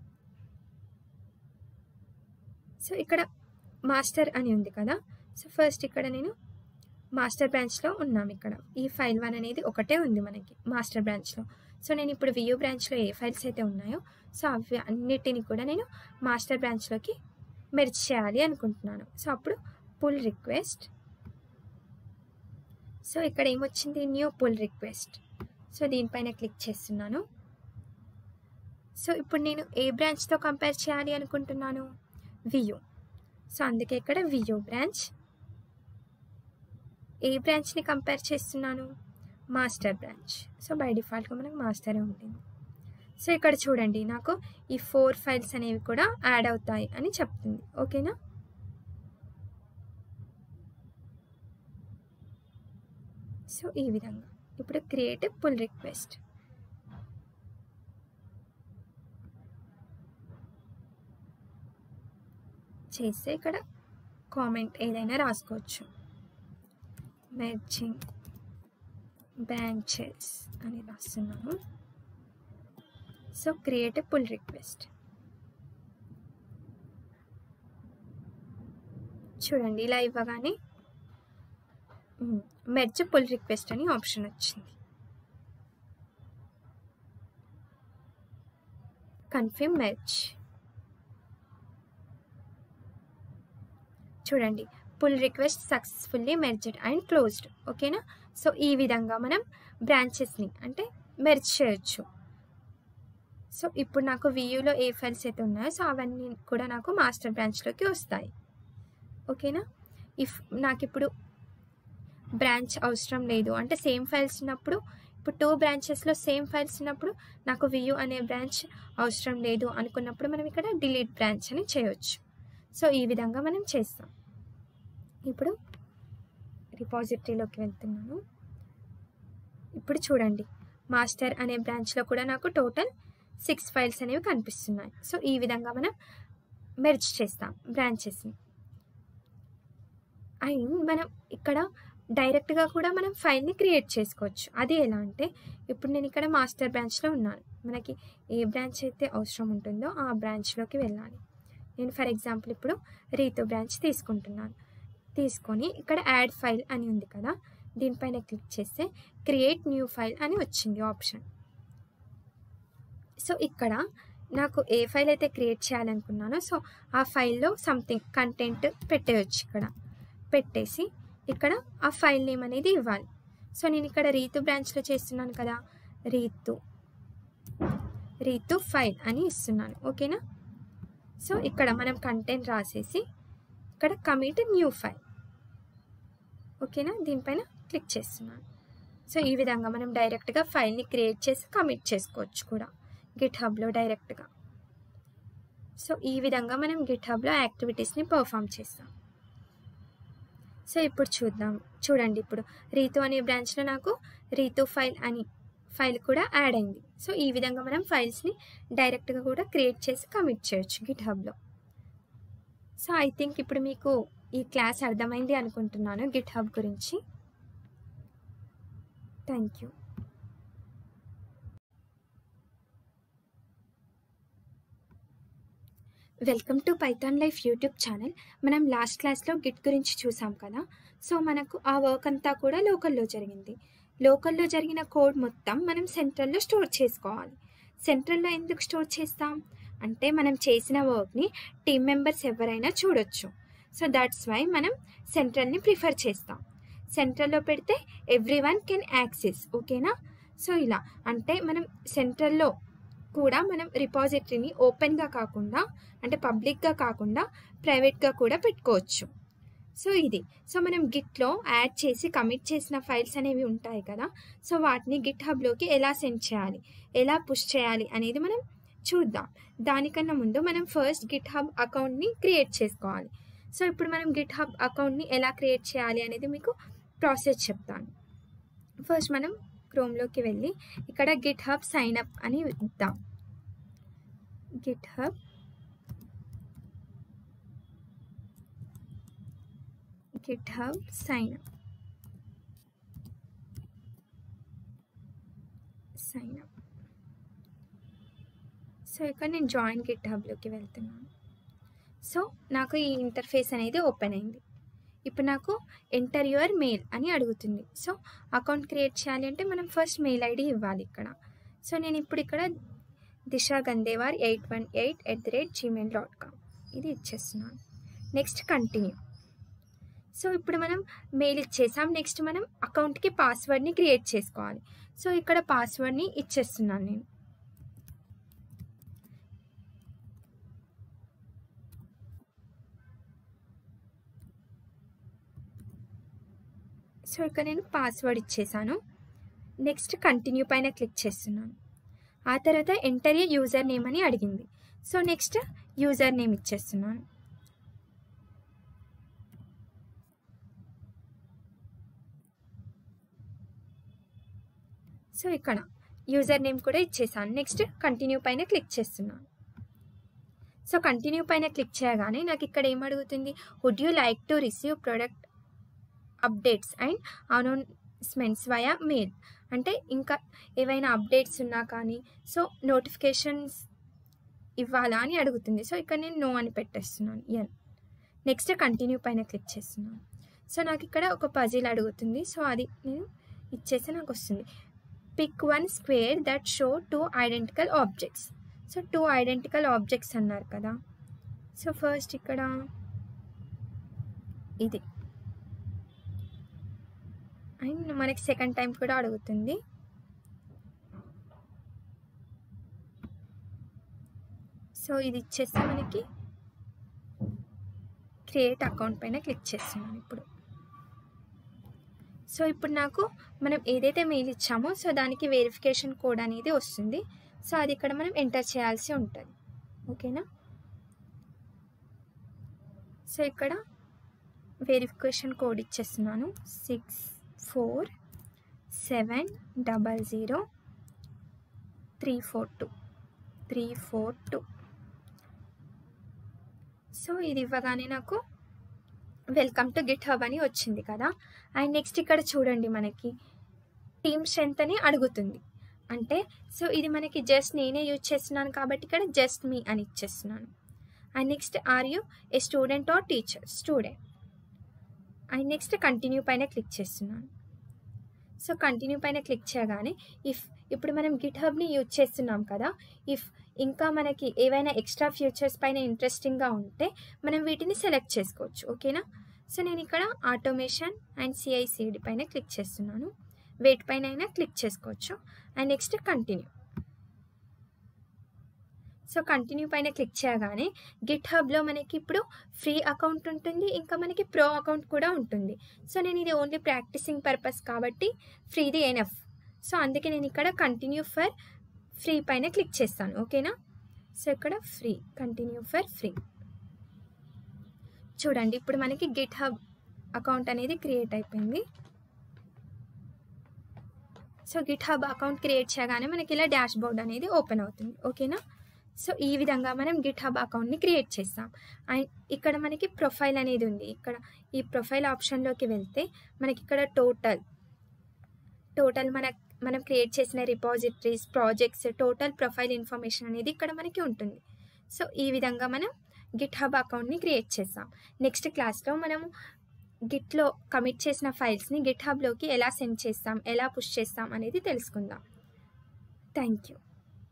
సో ఇక్కడ మాస్టర్ అని ఉంది కదా సో ఫస్ట్ ఇక్కడ నేను మాస్టర్ బ్రాంచ్లో ఉన్నాం ఇక్కడ ఈ ఫైల్ వన్ అనేది ఒకటే ఉంది మనకి మాస్టర్ బ్రాంచ్లో సో నేను ఇప్పుడు వియూ బ్రాంచ్లో ఏ ఫైల్స్ అయితే ఉన్నాయో సో అవి అన్నిటిని కూడా నేను మాస్టర్ బ్రాంచ్లోకి మెర్జ్ చేయాలి అనుకుంటున్నాను సో అప్పుడు పుల్ రిక్వెస్ట్ సో ఇక్కడ ఏమొచ్చింది న్యూ పుల్ రిక్వెస్ట్ సో దీనిపైన క్లిక్ చేస్తున్నాను సో ఇప్పుడు నేను ఏ బ్రాంచ్తో కంపేర్ చేయాలి అనుకుంటున్నాను వియూ సో అందుకే ఇక్కడ వియూ బ్రాంచ్ ఏ బ్రాంచ్ని కంపేర్ చేస్తున్నాను మాస్టర్ బ్రాంచ్ సో బై డిఫాల్ట్గా మనకు మాస్టరే ఉంటుంది సో ఇక్కడ చూడండి నాకు ఈ ఫోర్ ఫైల్స్ అనేవి కూడా యాడ్ అవుతాయి అని చెప్తుంది ఓకేనా సో ఈ విధంగా ఇప్పుడు క్రియేట్ పుల్ రిక్వెస్ట్ చేస్తే ఇక్కడ కామెంట్ ఏదైనా రాసుకోవచ్చు మెర్జింగ్ బ్రాంచెస్ అని రాస్తున్నాను సో క్రియేట్ పుల్ రిక్వెస్ట్ చూడండి ఇలా ఇవ్వగానే మెర్జ్ పుల్ రిక్వెస్ట్ అని ఆప్షన్ వచ్చింది కన్ఫర్మ్ మెర్జ్ చూడండి pull request successfully merged and closed ఓకేనా సో ఈ విధంగా మనం బ్రాంచెస్ని అంటే మెర్జ్ చేయొచ్చు సో ఇప్పుడు నాకు వియూలో ఏ ఫైల్స్ అయితే ఉన్నాయో సో అవన్నీ కూడా నాకు మాస్టర్ బ్రాంచ్లోకి వస్తాయి ఓకేనా ఇఫ్ నాకు ఇప్పుడు బ్రాంచ్ అవసరం లేదు అంటే సేమ్ ఫైల్స్ ఉన్నప్పుడు ఇప్పుడు టూ బ్రాంచెస్లో సేమ్ ఫైల్స్ ఉన్నప్పుడు నాకు వియూ అనే బ్రాంచ్ అవసరం లేదు అనుకున్నప్పుడు మనం ఇక్కడ డిలీట్ బ్రాంచ్ అని చేయొచ్చు సో ఈ విధంగా మనం చేస్తాం ఇప్పుడు రిపాజిటరీలోకి వెళ్తున్నాను ఇప్పుడు చూడండి మాస్టర్ అనే బ్రాంచ్లో కూడా నాకు టోటల్ సిక్స్ ఫైల్స్ అనేవి కనిపిస్తున్నాయి సో ఈ విధంగా మనం మెర్జ్ చేస్తాం బ్రాంచెస్ని అండ్ మనం ఇక్కడ డైరెక్ట్గా కూడా మనం ఫైల్ని క్రియేట్ చేసుకోవచ్చు అది ఎలా అంటే ఇప్పుడు నేను ఇక్కడ మాస్టర్ బ్రాంచ్లో ఉన్నాను మనకి ఏ బ్రాంచ్ అయితే అవసరం ఉంటుందో ఆ బ్రాంచ్లోకి వెళ్ళాలి నేను ఫర్ ఎగ్జాంపుల్ ఇప్పుడు రీతు బ్రాంచ్ తీసుకుంటున్నాను తీసుకొని ఇక్కడ యాడ్ ఫైల్ అని ఉంది కదా దీనిపైన క్లిక్ చేస్తే క్రియేట్ న్యూ ఫైల్ అని వచ్చింది ఆప్షన్ సో ఇక్కడ నాకు ఏ ఫైల్ అయితే క్రియేట్ చేయాలనుకున్నానో సో ఆ ఫైల్లో సంథింగ్ కంటెంట్ పెట్టేయచ్చు ఇక్కడ పెట్టేసి ఇక్కడ ఆ ఫైల్ నేమ్ అనేది ఇవ్వాలి సో నేను ఇక్కడ రీతు బ్రాంచ్లో చేస్తున్నాను కదా రీతు రీతు ఫైల్ అని ఇస్తున్నాను ఓకేనా సో ఇక్కడ మనం కంటెంట్ రాసేసి ఇక్కడ కమిట్ న్యూ ఫైల్ ఓకేనా దీనిపైన క్లిక్ చేస్తున్నాను సో ఈ విధంగా మనం డైరెక్ట్గా ఫైల్ని క్రియేట్ చేసి కమిట్ చేసుకోవచ్చు కూడా గిట్ హబ్లో డైరెక్ట్గా సో ఈ విధంగా మనం గిట్ హబ్లో యాక్టివిటీస్ని పర్ఫామ్ చేస్తాం సో ఇప్పుడు చూద్దాం చూడండి ఇప్పుడు రీతు అనే బ్రాంచ్లో నాకు రీతు ఫైల్ అని ఫైల్ కూడా యాడ్ అయింది సో ఈ విధంగా మనం ఫైల్స్ని డైరెక్ట్గా కూడా క్రియేట్ చేసి కమిట్ చేయొచ్చు గిట్ హబ్లో సో ఐ థింక్ ఇప్పుడు మీకు ఈ క్లాస్ అర్థమైంది అనుకుంటున్నాను గిట్ హబ్ గురించి thank you welcome to Python life YouTube channel మనం లాస్ట్ క్లాస్లో గిట్ గురించి చూసాం కదా సో మనకు ఆ వర్క్ అంతా కూడా లోకల్లో జరిగింది లోకల్లో జరిగిన కోడ్ మొత్తం మనం సెంట్రల్లో స్టోర్ చేసుకోవాలి సెంట్రల్లో ఎందుకు స్టోర్ చేస్తాం అంటే మనం చేసిన వర్క్ని టీం మెంబర్స్ ఎవరైనా చూడొచ్చు సో దట్స్ వై మనం సెంట్రల్ని ప్రిఫర్ చేస్తాం సెంట్రల్లో పెడితే ఎవ్రీ వన్ కెన్ యాక్సెస్ ఓకేనా సో ఇలా అంటే మనం సెంట్రల్లో కూడా మనం రిపాజిటరీని ఓపెన్గా కాకుండా అంటే పబ్లిక్గా కాకుండా ప్రైవేట్గా కూడా పెట్టుకోవచ్చు సో ఇది సో మనం గిట్లో యాడ్ చేసి కమిట్ చేసిన ఫైల్స్ అనేవి ఉంటాయి కదా సో వాటిని గిట్ హబ్లోకి ఎలా సెండ్ చేయాలి ఎలా పుష్ చేయాలి అనేది మనం చూద్దాం దానికన్నా ముందు మనం ఫస్ట్ గిట్ హబ్ అకౌంట్ని క్రియేట్ చేసుకోవాలి సో ఇప్పుడు మనం గిట్ హబ్ అకౌంట్ని ఎలా క్రియేట్ చేయాలి అనేది మీకు ప్రాసెస్ చెప్తాను ఫస్ట్ మనం క్రోమ్లోకి వెళ్ళి ఇక్కడ గిట్ హబ్ సైన్ అప్ అని ఇద్దాం GitHub GitHub sign up sign up so ఇక్కడ నేను జాయిన్ గిట్ హబ్లోకి వెళ్తున్నాను సో నాకు ఈ ఇంటర్ఫేస్ అనేది ఓపెన్ అయింది ఇప్పుడు నాకు ఎంటర్ యువర్ మెయిల్ అని అడుగుతుంది సో అకౌంట్ క్రియేట్ చేయాలి అంటే మనం ఫస్ట్ మెయిల్ ఐడి ఇవ్వాలి ఇక్కడ సో నేను ఇప్పుడు ఇక్కడ Disha Gandewar eight one eight at the rate Gmail dot com ఇది ఇచ్చేస్తున్నాను నెక్స్ట్ కంటిన్యూ సో ఇప్పుడు మనం మెయిల్ ఇచ్చేసాం నెక్స్ట్ మనం అకౌంట్కి పాస్వర్డ్ని క్రియేట్ చేసుకోవాలి సో ఇక్కడ పాస్వర్డ్ని ఇచ్చేస్తున్నాను నేను సో ఇక్కడ నేను పాస్వర్డ్ ఇచ్చేసాను నెక్స్ట్ కంటిన్యూ పైన క్లిక్ చేస్తున్నాను ఆ తర్వాత ఎంటర్ ఏ యూజర్ నేమ్ అని అడిగింది సో నెక్స్ట్ యూజర్ నేమ్ ఇచ్చేస్తున్నాను సో ఇక్కడ యూజర్ నేమ్ కూడా ఇచ్చేసాను నెక్స్ట్ కంటిన్యూ పైన క్లిక్ చేస్తున్నాను సో కంటిన్యూ పైన క్లిక్ చేయగానే నాకు ఇక్కడ ఏం అడుగుతుంది would you like to receive product updates and announcements via mail అంటే ఇంకా ఏవైనా అప్డేట్స్ ఉన్నా కానీ సో నోటిఫికేషన్స్ ఇవ్వాలా అని అడుగుతుంది సో ఇక్కడ నేను నో అని పెట్టేస్తున్నాను ఎన్ నెక్స్ట్ కంటిన్యూ పైన క్లిక్ చేస్తున్నాను సో నాకు ఇక్కడ ఒక పజిల్ అడుగుతుంది సో అది నేను ఇచ్చేసి నాకు వస్తుంది pick one square that show two identical objects so two identical objects అన్నారు కదా సో ఫస్ట్ ఇక్కడ ఇది అండ్ మనకి సెకండ్ టైం కూడా అడుగుతుంది సో ఇది ఇచ్చేస్తే మనకి క్రియేట్ అకౌంట్ పైన క్లిక్ చేస్తున్నాను ఇప్పుడు సో ఇప్పుడు నాకు మనం ఏదైతే మెయిల్ ఇచ్చామో సో దానికి వెరిఫికేషన్ కోడ్ అనేది వస్తుంది సో అది ఇక్కడ మనం ఎంటర్ చేయాల్సి ఉంటుంది ఓకేనా సో ఇక్కడ వెరిఫికేషన్ కోడ్ ఇచ్చేస్తున్నాను six four seven double zero three four two three four two so ఇది ఇవ్వగానే నాకు వెల్కమ్ టు గిట్ హబ్ అని వచ్చింది కదా అండ్ నెక్స్ట్ ఇక్కడ చూడండి మనకి టీమ్ స్ట్రెంత్ అని అడుగుతుంది అంటే సో ఇది మనకి జస్ట్ నేనే యూజ్ చేస్తున్నాను కాబట్టి ఇక్కడ జస్ట్ మీ అని ఇచ్చేస్తున్నాను and next are you a student or teacher student and next continue పైన క్లిక్ చేస్తున్నాను సో కంటిన్యూ పైన క్లిక్ చేయగానే ఇఫ్ ఇప్పుడు మనం గిట్ హబ్ని యూజ్ చేస్తున్నాం కదా ఇఫ్ ఇంకా మనకి ఏవైనా ఎక్స్ట్రా ఫ్యూచర్స్ పైన ఇంట్రెస్టింగ్గా ఉంటే మనం వీటిని సెలెక్ట్ చేసుకోవచ్చు ఓకేనా సో నేను ఇక్కడ ఆటోమేషన్ అండ్ సిఐసిడి పైన క్లిక్ చేస్తున్నాను వెయిట్ పైన అయినా క్లిక్ చేసుకోవచ్చు and next continue so continue పైన క్లిక్ చేయగానే గిట్ హబ్లో మనకి ఇప్పుడు ఫ్రీ అకౌంట్ ఉంటుంది ఇంకా మనకి ప్రో అకౌంట్ కూడా ఉంటుంది సో నేను ఇది ఓన్లీ ప్రాక్టీసింగ్ పర్పస్ కాబట్టి ఫ్రీది ఎనఫ్ సో అందుకే నేను ఇక్కడ కంటిన్యూ ఫర్ ఫ్రీ పైన క్లిక్ చేస్తాను ఓకేనా సో ఇక్కడ ఫ్రీ కంటిన్యూ ఫర్ ఫ్రీ చూడండి ఇప్పుడు మనకి గిట్ హబ్ అకౌంట్ అనేది క్రియేట్ అయిపోయింది so GitHub account create చేయగానే మనకి ఇలా డాష్ బోర్డ్ అనేది ఓపెన్ అవుతుంది ఓకేనా సో ఈ విధంగా మనం గిట్ హబ్ అకౌంట్ని క్రియేట్ చేస్తాం అండ్ ఇక్కడ మనకి ప్రొఫైల్ అనేది ఉంది ఇక్కడ ఈ ప్రొఫైల్ ఆప్షన్లోకి వెళ్తే మనకి ఇక్కడ టోటల్ టోటల్ మన మనం క్రియేట్ చేసిన repositories projects total profile information అనేది ఇక్కడ మనకి ఉంటుంది సో ఈ విధంగా మనం గిట్ హబ్ అకౌంట్ని క్రియేట్ చేస్తాం నెక్స్ట్ క్లాస్లో మనము గిట్లో కమిట్ చేసిన ఫైల్స్ని గిట్ హబ్లోకి ఎలా సెండ్ చేస్తాం ఎలా పుష్ చేస్తాం అనేది తెలుసుకుందాం thank you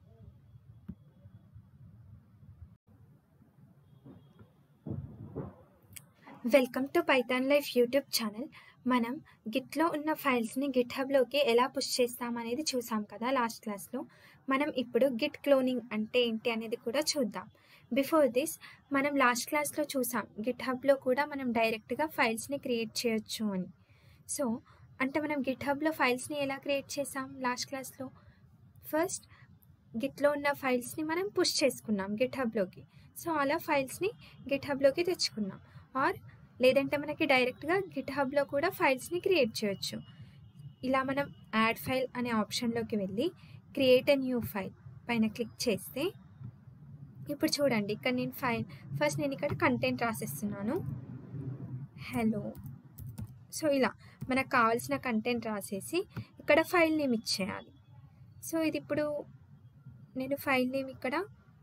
welcome to Python life YouTube channel మనం గిట్లో ఉన్న ఫైల్స్ని గిట్ హబ్లోకి ఎలా పుష్ చేస్తాం అనేది చూసాం కదా లాస్ట్ క్లాస్లో మనం ఇప్పుడు గిట్ క్లోనింగ్ అంటే ఏంటి అనేది కూడా చూద్దాం బిఫోర్ దిస్ మనం లాస్ట్ క్లాస్లో చూసాం గిట్ హబ్లో కూడా మనం డైరెక్ట్గా ఫైల్స్ని క్రియేట్ చేయొచ్చు అని సో అంటే మనం గిట్ హబ్లో ఫైల్స్ని ఎలా క్రియేట్ చేసాం లాస్ట్ క్లాస్లో ఫస్ట్ గిట్లో ఉన్న ఫైల్స్ని మనం పుష్ చేసుకున్నాం గిట్ హబ్లోకి సో అలా ఫైల్స్ని గిట్ హబ్లోకి తెచ్చుకున్నాం ఆర్ లేదంటే మనకి డైరెక్ట్గా గిట్ హబ్లో కూడా ఫైల్స్ని క్రియేట్ చేయొచ్చు ఇలా మనం యాడ్ ఫైల్ అనే ఆప్షన్లోకి వెళ్ళి క్రియేట్ ఎ న్యూ ఫైల్ పైన క్లిక్ చేస్తే ఇప్పుడు చూడండి ఇక్కడ నేను ఫైల్ ఫస్ట్ నేను ఇక్కడ కంటెంట్ రాసేస్తున్నాను హలో సో ఇలా మనకు కావాల్సిన కంటెంట్ రాసేసి ఇక్కడ ఫైల్ నేమ్ ఇచ్చేయాలి సో ఇది ఇప్పుడు నేను ఫైల్ నేమ్ ఇక్కడ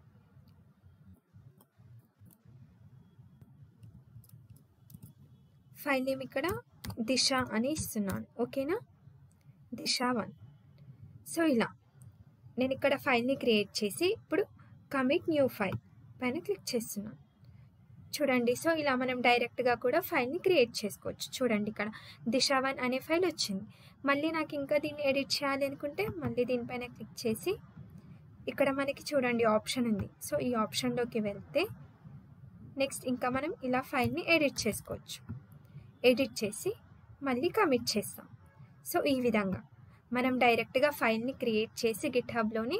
ఫైల్ నేమ్ ఇక్కడ దిశ అని ఇస్తున్నాను ఓకేనా దిశ వన్ సో ఇలా నేను ఇక్కడ ఫైల్ని క్రియేట్ చేసి ఇప్పుడు కమిట్ న్యూ ఫైల్ పైన క్లిక్ చేస్తున్నాను చూడండి సో ఇలా మనం డైరెక్ట్గా కూడా ఫైల్ని క్రియేట్ చేసుకోవచ్చు చూడండి ఇక్కడ దిశ వన్ అనే ఫైల్ వచ్చింది మళ్ళీ నాకు ఇంకా దీన్ని ఎడిట్ చేయాలి అనుకుంటే మళ్ళీ దీనిపైన క్లిక్ చేసి ఇక్కడ మనకి చూడండి ఆప్షన్ ఉంది సో ఈ ఆప్షన్లోకి వెళ్తే నెక్స్ట్ ఇంకా మనం ఇలా ఫైల్ని ఎడిట్ చేసుకోవచ్చు ఎడిట్ చేసి మళ్ళీ కమిట్ చేస్తాం సో ఈ విధంగా మనం డైరెక్ట్గా ఫైల్ని క్రియేట్ చేసి గిట్ హబ్లోని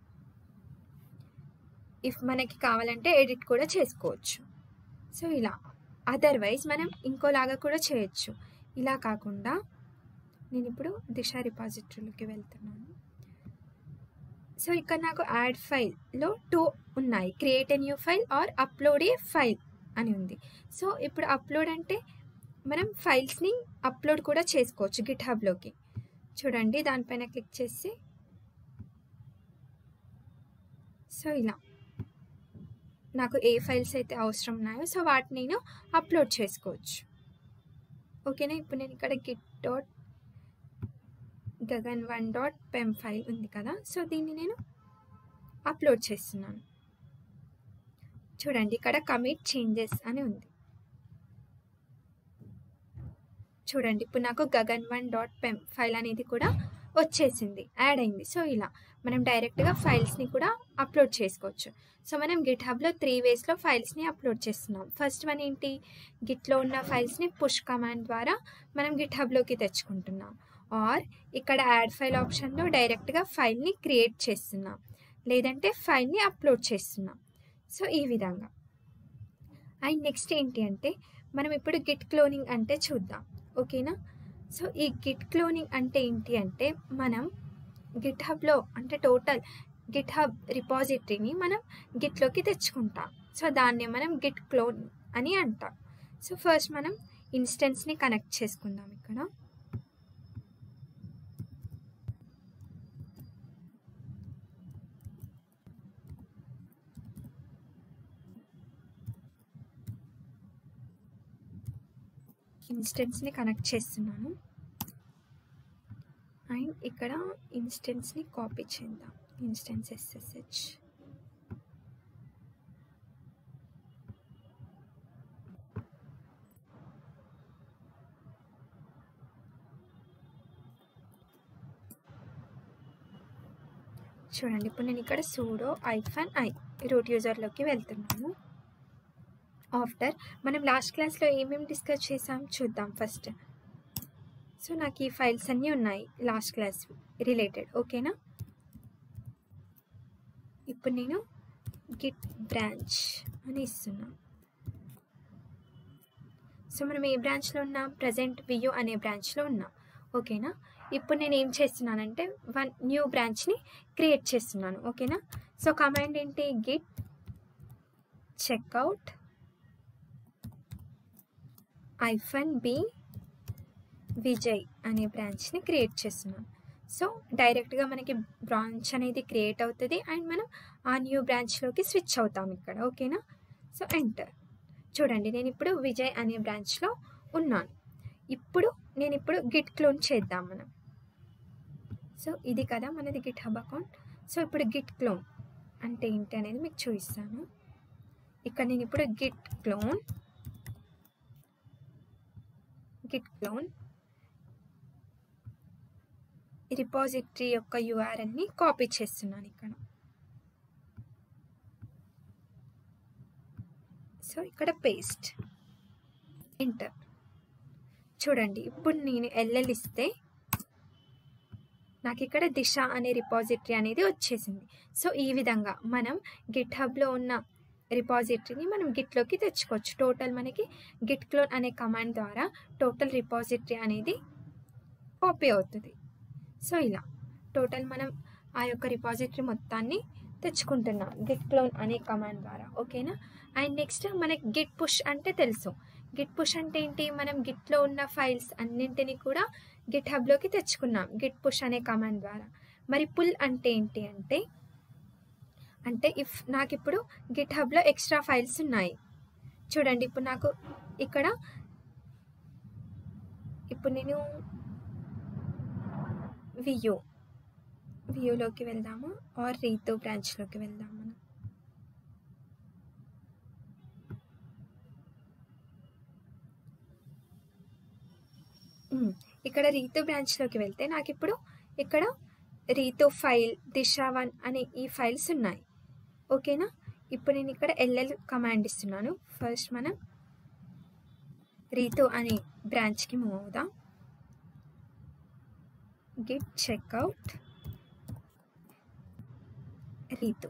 ఇఫ్ మనకి కావాలంటే ఎడిట్ కూడా చేసుకోవచ్చు సో ఇలా అదర్వైజ్ మనం ఇంకోలాగా కూడా చేయొచ్చు ఇలా కాకుండా నేను ఇప్పుడు దిశ రిపాజిటరీలోకి వెళ్తున్నాను సో ఇక్కడ నాకు యాడ్ ఫైల్లో టూ ఉన్నాయి create a new file or upload a file అని ఉంది సో ఇప్పుడు అప్లోడ్ అంటే మనం ఫైల్స్ని అప్లోడ్ కూడా చేసుకోవచ్చు గిట్ హబ్లోకి చూడండి దానిపైన క్లిక్ చేసి సో ఇలా నాకు ఏ ఫైల్స్ అయితే అవసరం ఉన్నాయో సో వాటిని నేను అప్లోడ్ చేసుకోవచ్చు ఓకేనా ఇప్పుడు నేను ఇక్కడ git dot Gagan one dot pem file ఉంది కదా సో దీన్ని నేను అప్లోడ్ చేస్తున్నాను చూడండి ఇక్కడ కమిట్ చేంజెస్ అని ఉంది చూడండి ఇప్పుడు నాకు Gagan one dot pem file అనేది కూడా వచ్చేసింది యాడ్ అయింది సో ఇలా మనం డైరెక్ట్గా ఫైల్స్ని కూడా అప్లోడ్ చేసుకోవచ్చు సో మనం గిట్ హబ్లో త్రీ వేస్లో ఫైల్స్ని అప్లోడ్ చేస్తున్నాం ఫస్ట్ వన్ ఏంటి గిట్లో ఉన్న ఫైల్స్ని పుష్ కమాండ్ ద్వారా మనం గిట్ హబ్లోకి తెచ్చుకుంటున్నాం ఆర్ ఇక్కడ యాడ్ ఫైల్ ఆప్షన్లో డైరెక్ట్గా ఫైల్ని క్రియేట్ చేస్తున్నాం లేదంటే ఫైల్ని అప్లోడ్ చేస్తున్నాం సో ఈ విధంగా అండ్ నెక్స్ట్ ఏంటి అంటే మనం ఇప్పుడు గిట్ క్లోనింగ్ అంటే చూద్దాం ఓకేనా సో ఈ గిట్ క్లోనింగ్ అంటే ఏంటి అంటే మనం గిట్ హబ్లో అంటే టోటల్ గిట్ హబ్ రిపాజిటరీని మనం గిట్లోకి తెచ్చుకుంటాం సో దాన్ని మనం గిట్ క్లోన్ అని అంటాం సో ఫస్ట్ మనం ఇన్స్టెన్స్ని కనెక్ట్ చేసుకుందాం ఇక్కడ ఇన్స్టెన్స్ని కనెక్ట్ చేస్తున్నాను అండ్ ఇక్కడ ఇన్స్టెన్స్ని కాపీ చేద్దాం ఇన్స్టెన్స్ ఎస్ఎస్హెచ్ చూడండి ఇప్పుడు నేను ఇక్కడ సూడో ఐఫన్ ఐ రూట్ యూజర్లోకి వెళ్తున్నాము ఆఫ్టర్ మనం లాస్ట్ క్లాస్లో ఏమేమి డిస్కస్ చేసాం చూద్దాం ఫస్ట్ సో నాకు ఈ ఫైల్స్ అన్నీ ఉన్నాయి లాస్ట్ క్లాస్ రిలేటెడ్ ఓకేనా ఇప్పుడు నేను గిట్ బ్రాంచ్ అని ఇస్తున్నాను సో మనం ఏ బ్రాంచ్లో ఉన్నాం ప్రజెంట్ వియో అనే బ్రాంచ్లో ఉన్నాం ఓకేనా ఇప్పుడు నేను ఏం చేస్తున్నానంటే వన్ న్యూ బ్రాంచ్ని క్రియేట్ చేస్తున్నాను ఓకేనా సో కమాండ్ ఏంటి git checkout hyphen b Vijay అనే బ్రాంచ్ని క్రియేట్ చేస్తున్నాను సో డైరెక్ట్గా మనకి బ్రాంచ్ అనేది క్రియేట్ అవుతుంది అండ్ మనం ఆ న్యూ బ్రాంచ్లోకి స్విచ్ అవుతాం ఇక్కడ ఓకేనా సో ఎంటర్ చూడండి నేను ఇప్పుడు విజయ్ అనే బ్రాంచ్లో ఉన్నాను ఇప్పుడు నేను ఇప్పుడు గిట్ క్లోన్ చేద్దాం మనం సో ఇది కదా మనది గిట్ హబ్ అకౌంట్ సో ఇప్పుడు గిట్ క్లోన్ అంటే ఏంటి అనేది మీకు చూపిస్తాను ఇక్కడ నేను ఇప్పుడు git clone git clone repository యొక్క యూఆర్ఎల్ని కాపీ చేస్తున్నాను ఇక్కడ సో ఇక్కడ పేస్ట్ ఎంటర్ చూడండి ఇప్పుడు నేను ఎల్ఎల్ ఇస్తే నాకు ఇక్కడ దిశ అనే రిపాజిటరీ అనేది వచ్చేసింది సో ఈ విధంగా మనం గిట్ హబ్లో ఉన్న రిపాజిటరీని మనం గిట్లోకి తెచ్చుకోవచ్చు టోటల్ మనకి గిట్ క్లోన్ అనే కమాండ్ ద్వారా టోటల్ రిపాజిటరీ అనేది కాపీ అవుతుంది సో ఇలా టోటల్ మనం ఆ యొక్క రిపాజిటరీ మొత్తాన్ని తెచ్చుకుంటున్నాం గిట్ క్లోన్ అనే కమాండ్ ద్వారా ఓకేనా అండ్ నెక్స్ట్ మనకి గిట్ పుష్ అంటే తెలుసు గిట్ పుష్ అంటే ఏంటి మనం గిట్లో ఉన్న ఫైల్స్ అన్నింటినీ కూడా గిట్ హబ్లోకి తెచ్చుకున్నాం గిట్ పుష్ అనే కమాండ్ ద్వారా మరి పుల్ అంటే ఏంటి అంటే అంటే ఇఫ్ నాకు ఇప్పుడు గిట్ హబ్లో ఎక్స్ట్రా ఫైల్స్ ఉన్నాయి చూడండి ఇప్పుడు నాకు ఇక్కడ ఇప్పుడు నేను వియో వియోలోకి వెళ్దాము ఆర్ రీతో బ్రాంచ్లోకి వెళ్దాం మనం ఇక్కడ రీతో బ్రాంచ్లోకి వెళ్తే నాకు ఇప్పుడు ఇక్కడ రీతో ఫైల్ దిశ వన్ అనే ఈ ఫైల్స్ ఉన్నాయి ఓకేనా ఇప్పుడు నేను ఇక్కడ ఎల్ఎల్ కమాండ్ ఇస్తున్నాను ఫస్ట్ మనం రీతో అనే బ్రాంచ్కి మూవ్ అవుదాం గిట్ చెక్అవుట్ రీతు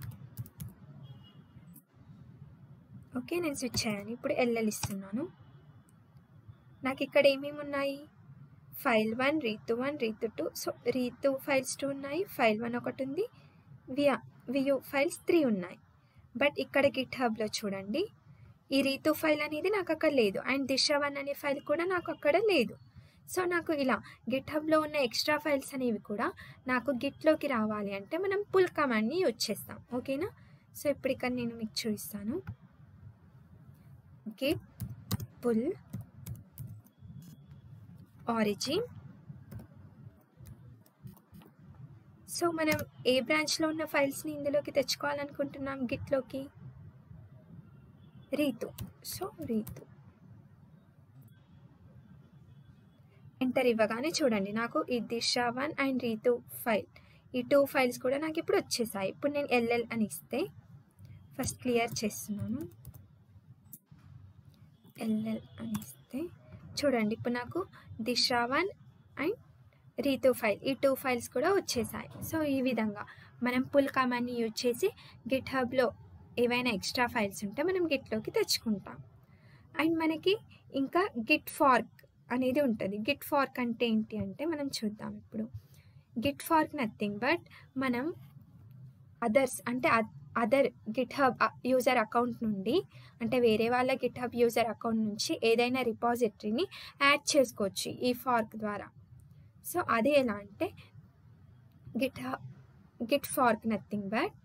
ఓకే నేను స్విచ్ అయ్యాను ఇప్పుడు ఎల్ఎల్ ఇస్తున్నాను నాకు ఇక్కడ ఏమేమి ఉన్నాయి file one Ritu one Ritu two so Ritu files two ఉన్నాయి ఫైల్ వన్ ఒకటి ఉంది వియా వియూ ఫైల్స్ త్రీ ఉన్నాయి బట్ ఇక్కడ గిట్ హబ్లో చూడండి ఈ రీతు ఫైల్ అనేది నాకు అక్కడ లేదు అండ్ దిశ వన్ అనే ఫైల్ కూడా నాకు అక్కడ లేదు సో నాకు ఇలా గిట్ హబ్లో ఉన్న ఎక్స్ట్రా ఫైల్స్ అనేవి కూడా నాకు గిట్లోకి రావాలి అంటే మనం పుల్ కమాండ్ని యూజ్ చేస్తాం ఓకేనా సో ఇప్పుడు ఇక్కడ నేను మీకు చూపిస్తాను గిట్ పుల్ ఆరిజిన్ సో మనం ఏ బ్రాంచ్లో ఉన్న ఫైల్స్ని ఇందులోకి తెచ్చుకోవాలనుకుంటున్నాం గిట్లోకి రీతు సో రీతు ఎంటర్ ఇవ్వగానే చూడండి నాకు ఈ Disha one and Ritu file ఈ టూ ఫైల్స్ కూడా నాకు ఇప్పుడు వచ్చేసాయి ఇప్పుడు నేను ఎల్ఎల్ అని ఇస్తే ఫస్ట్ క్లియర్ చేస్తున్నాను ఎల్ఎల్ అని ఇస్తే చూడండి ఇప్పుడు నాకు Disha one and Ritu file ఈ టూ ఫైల్స్ కూడా వచ్చేసాయి సో ఈ విధంగా మనం పుల్ కమాండ్ని యూజ్ చేసి గిట్ హబ్లో ఏవైనా ఎక్స్ట్రా ఫైల్స్ ఉంటే మనం గిట్లోకి తెచ్చుకుంటాం అండ్ మనకి ఇంకా గిట్ ఫార్క్ అనేది ఉంటుంది గిట్ ఫార్క్ అంటే ఏంటి అంటే మనం చూద్దాం ఇప్పుడు గిట్ ఫార్క్ నథింగ్ బట్ మనం అదర్స్ అంటే other GitHub user account నుండి అంటే వేరే వాళ్ళ గిట్ హబ్ యూజర్ అకౌంట్ నుంచి ఏదైనా రిపాజిటరీని యాడ్ చేసుకోవచ్చు ఈ ఫార్క్ ద్వారా సో అది ఎలా అంటే git git fork nothing but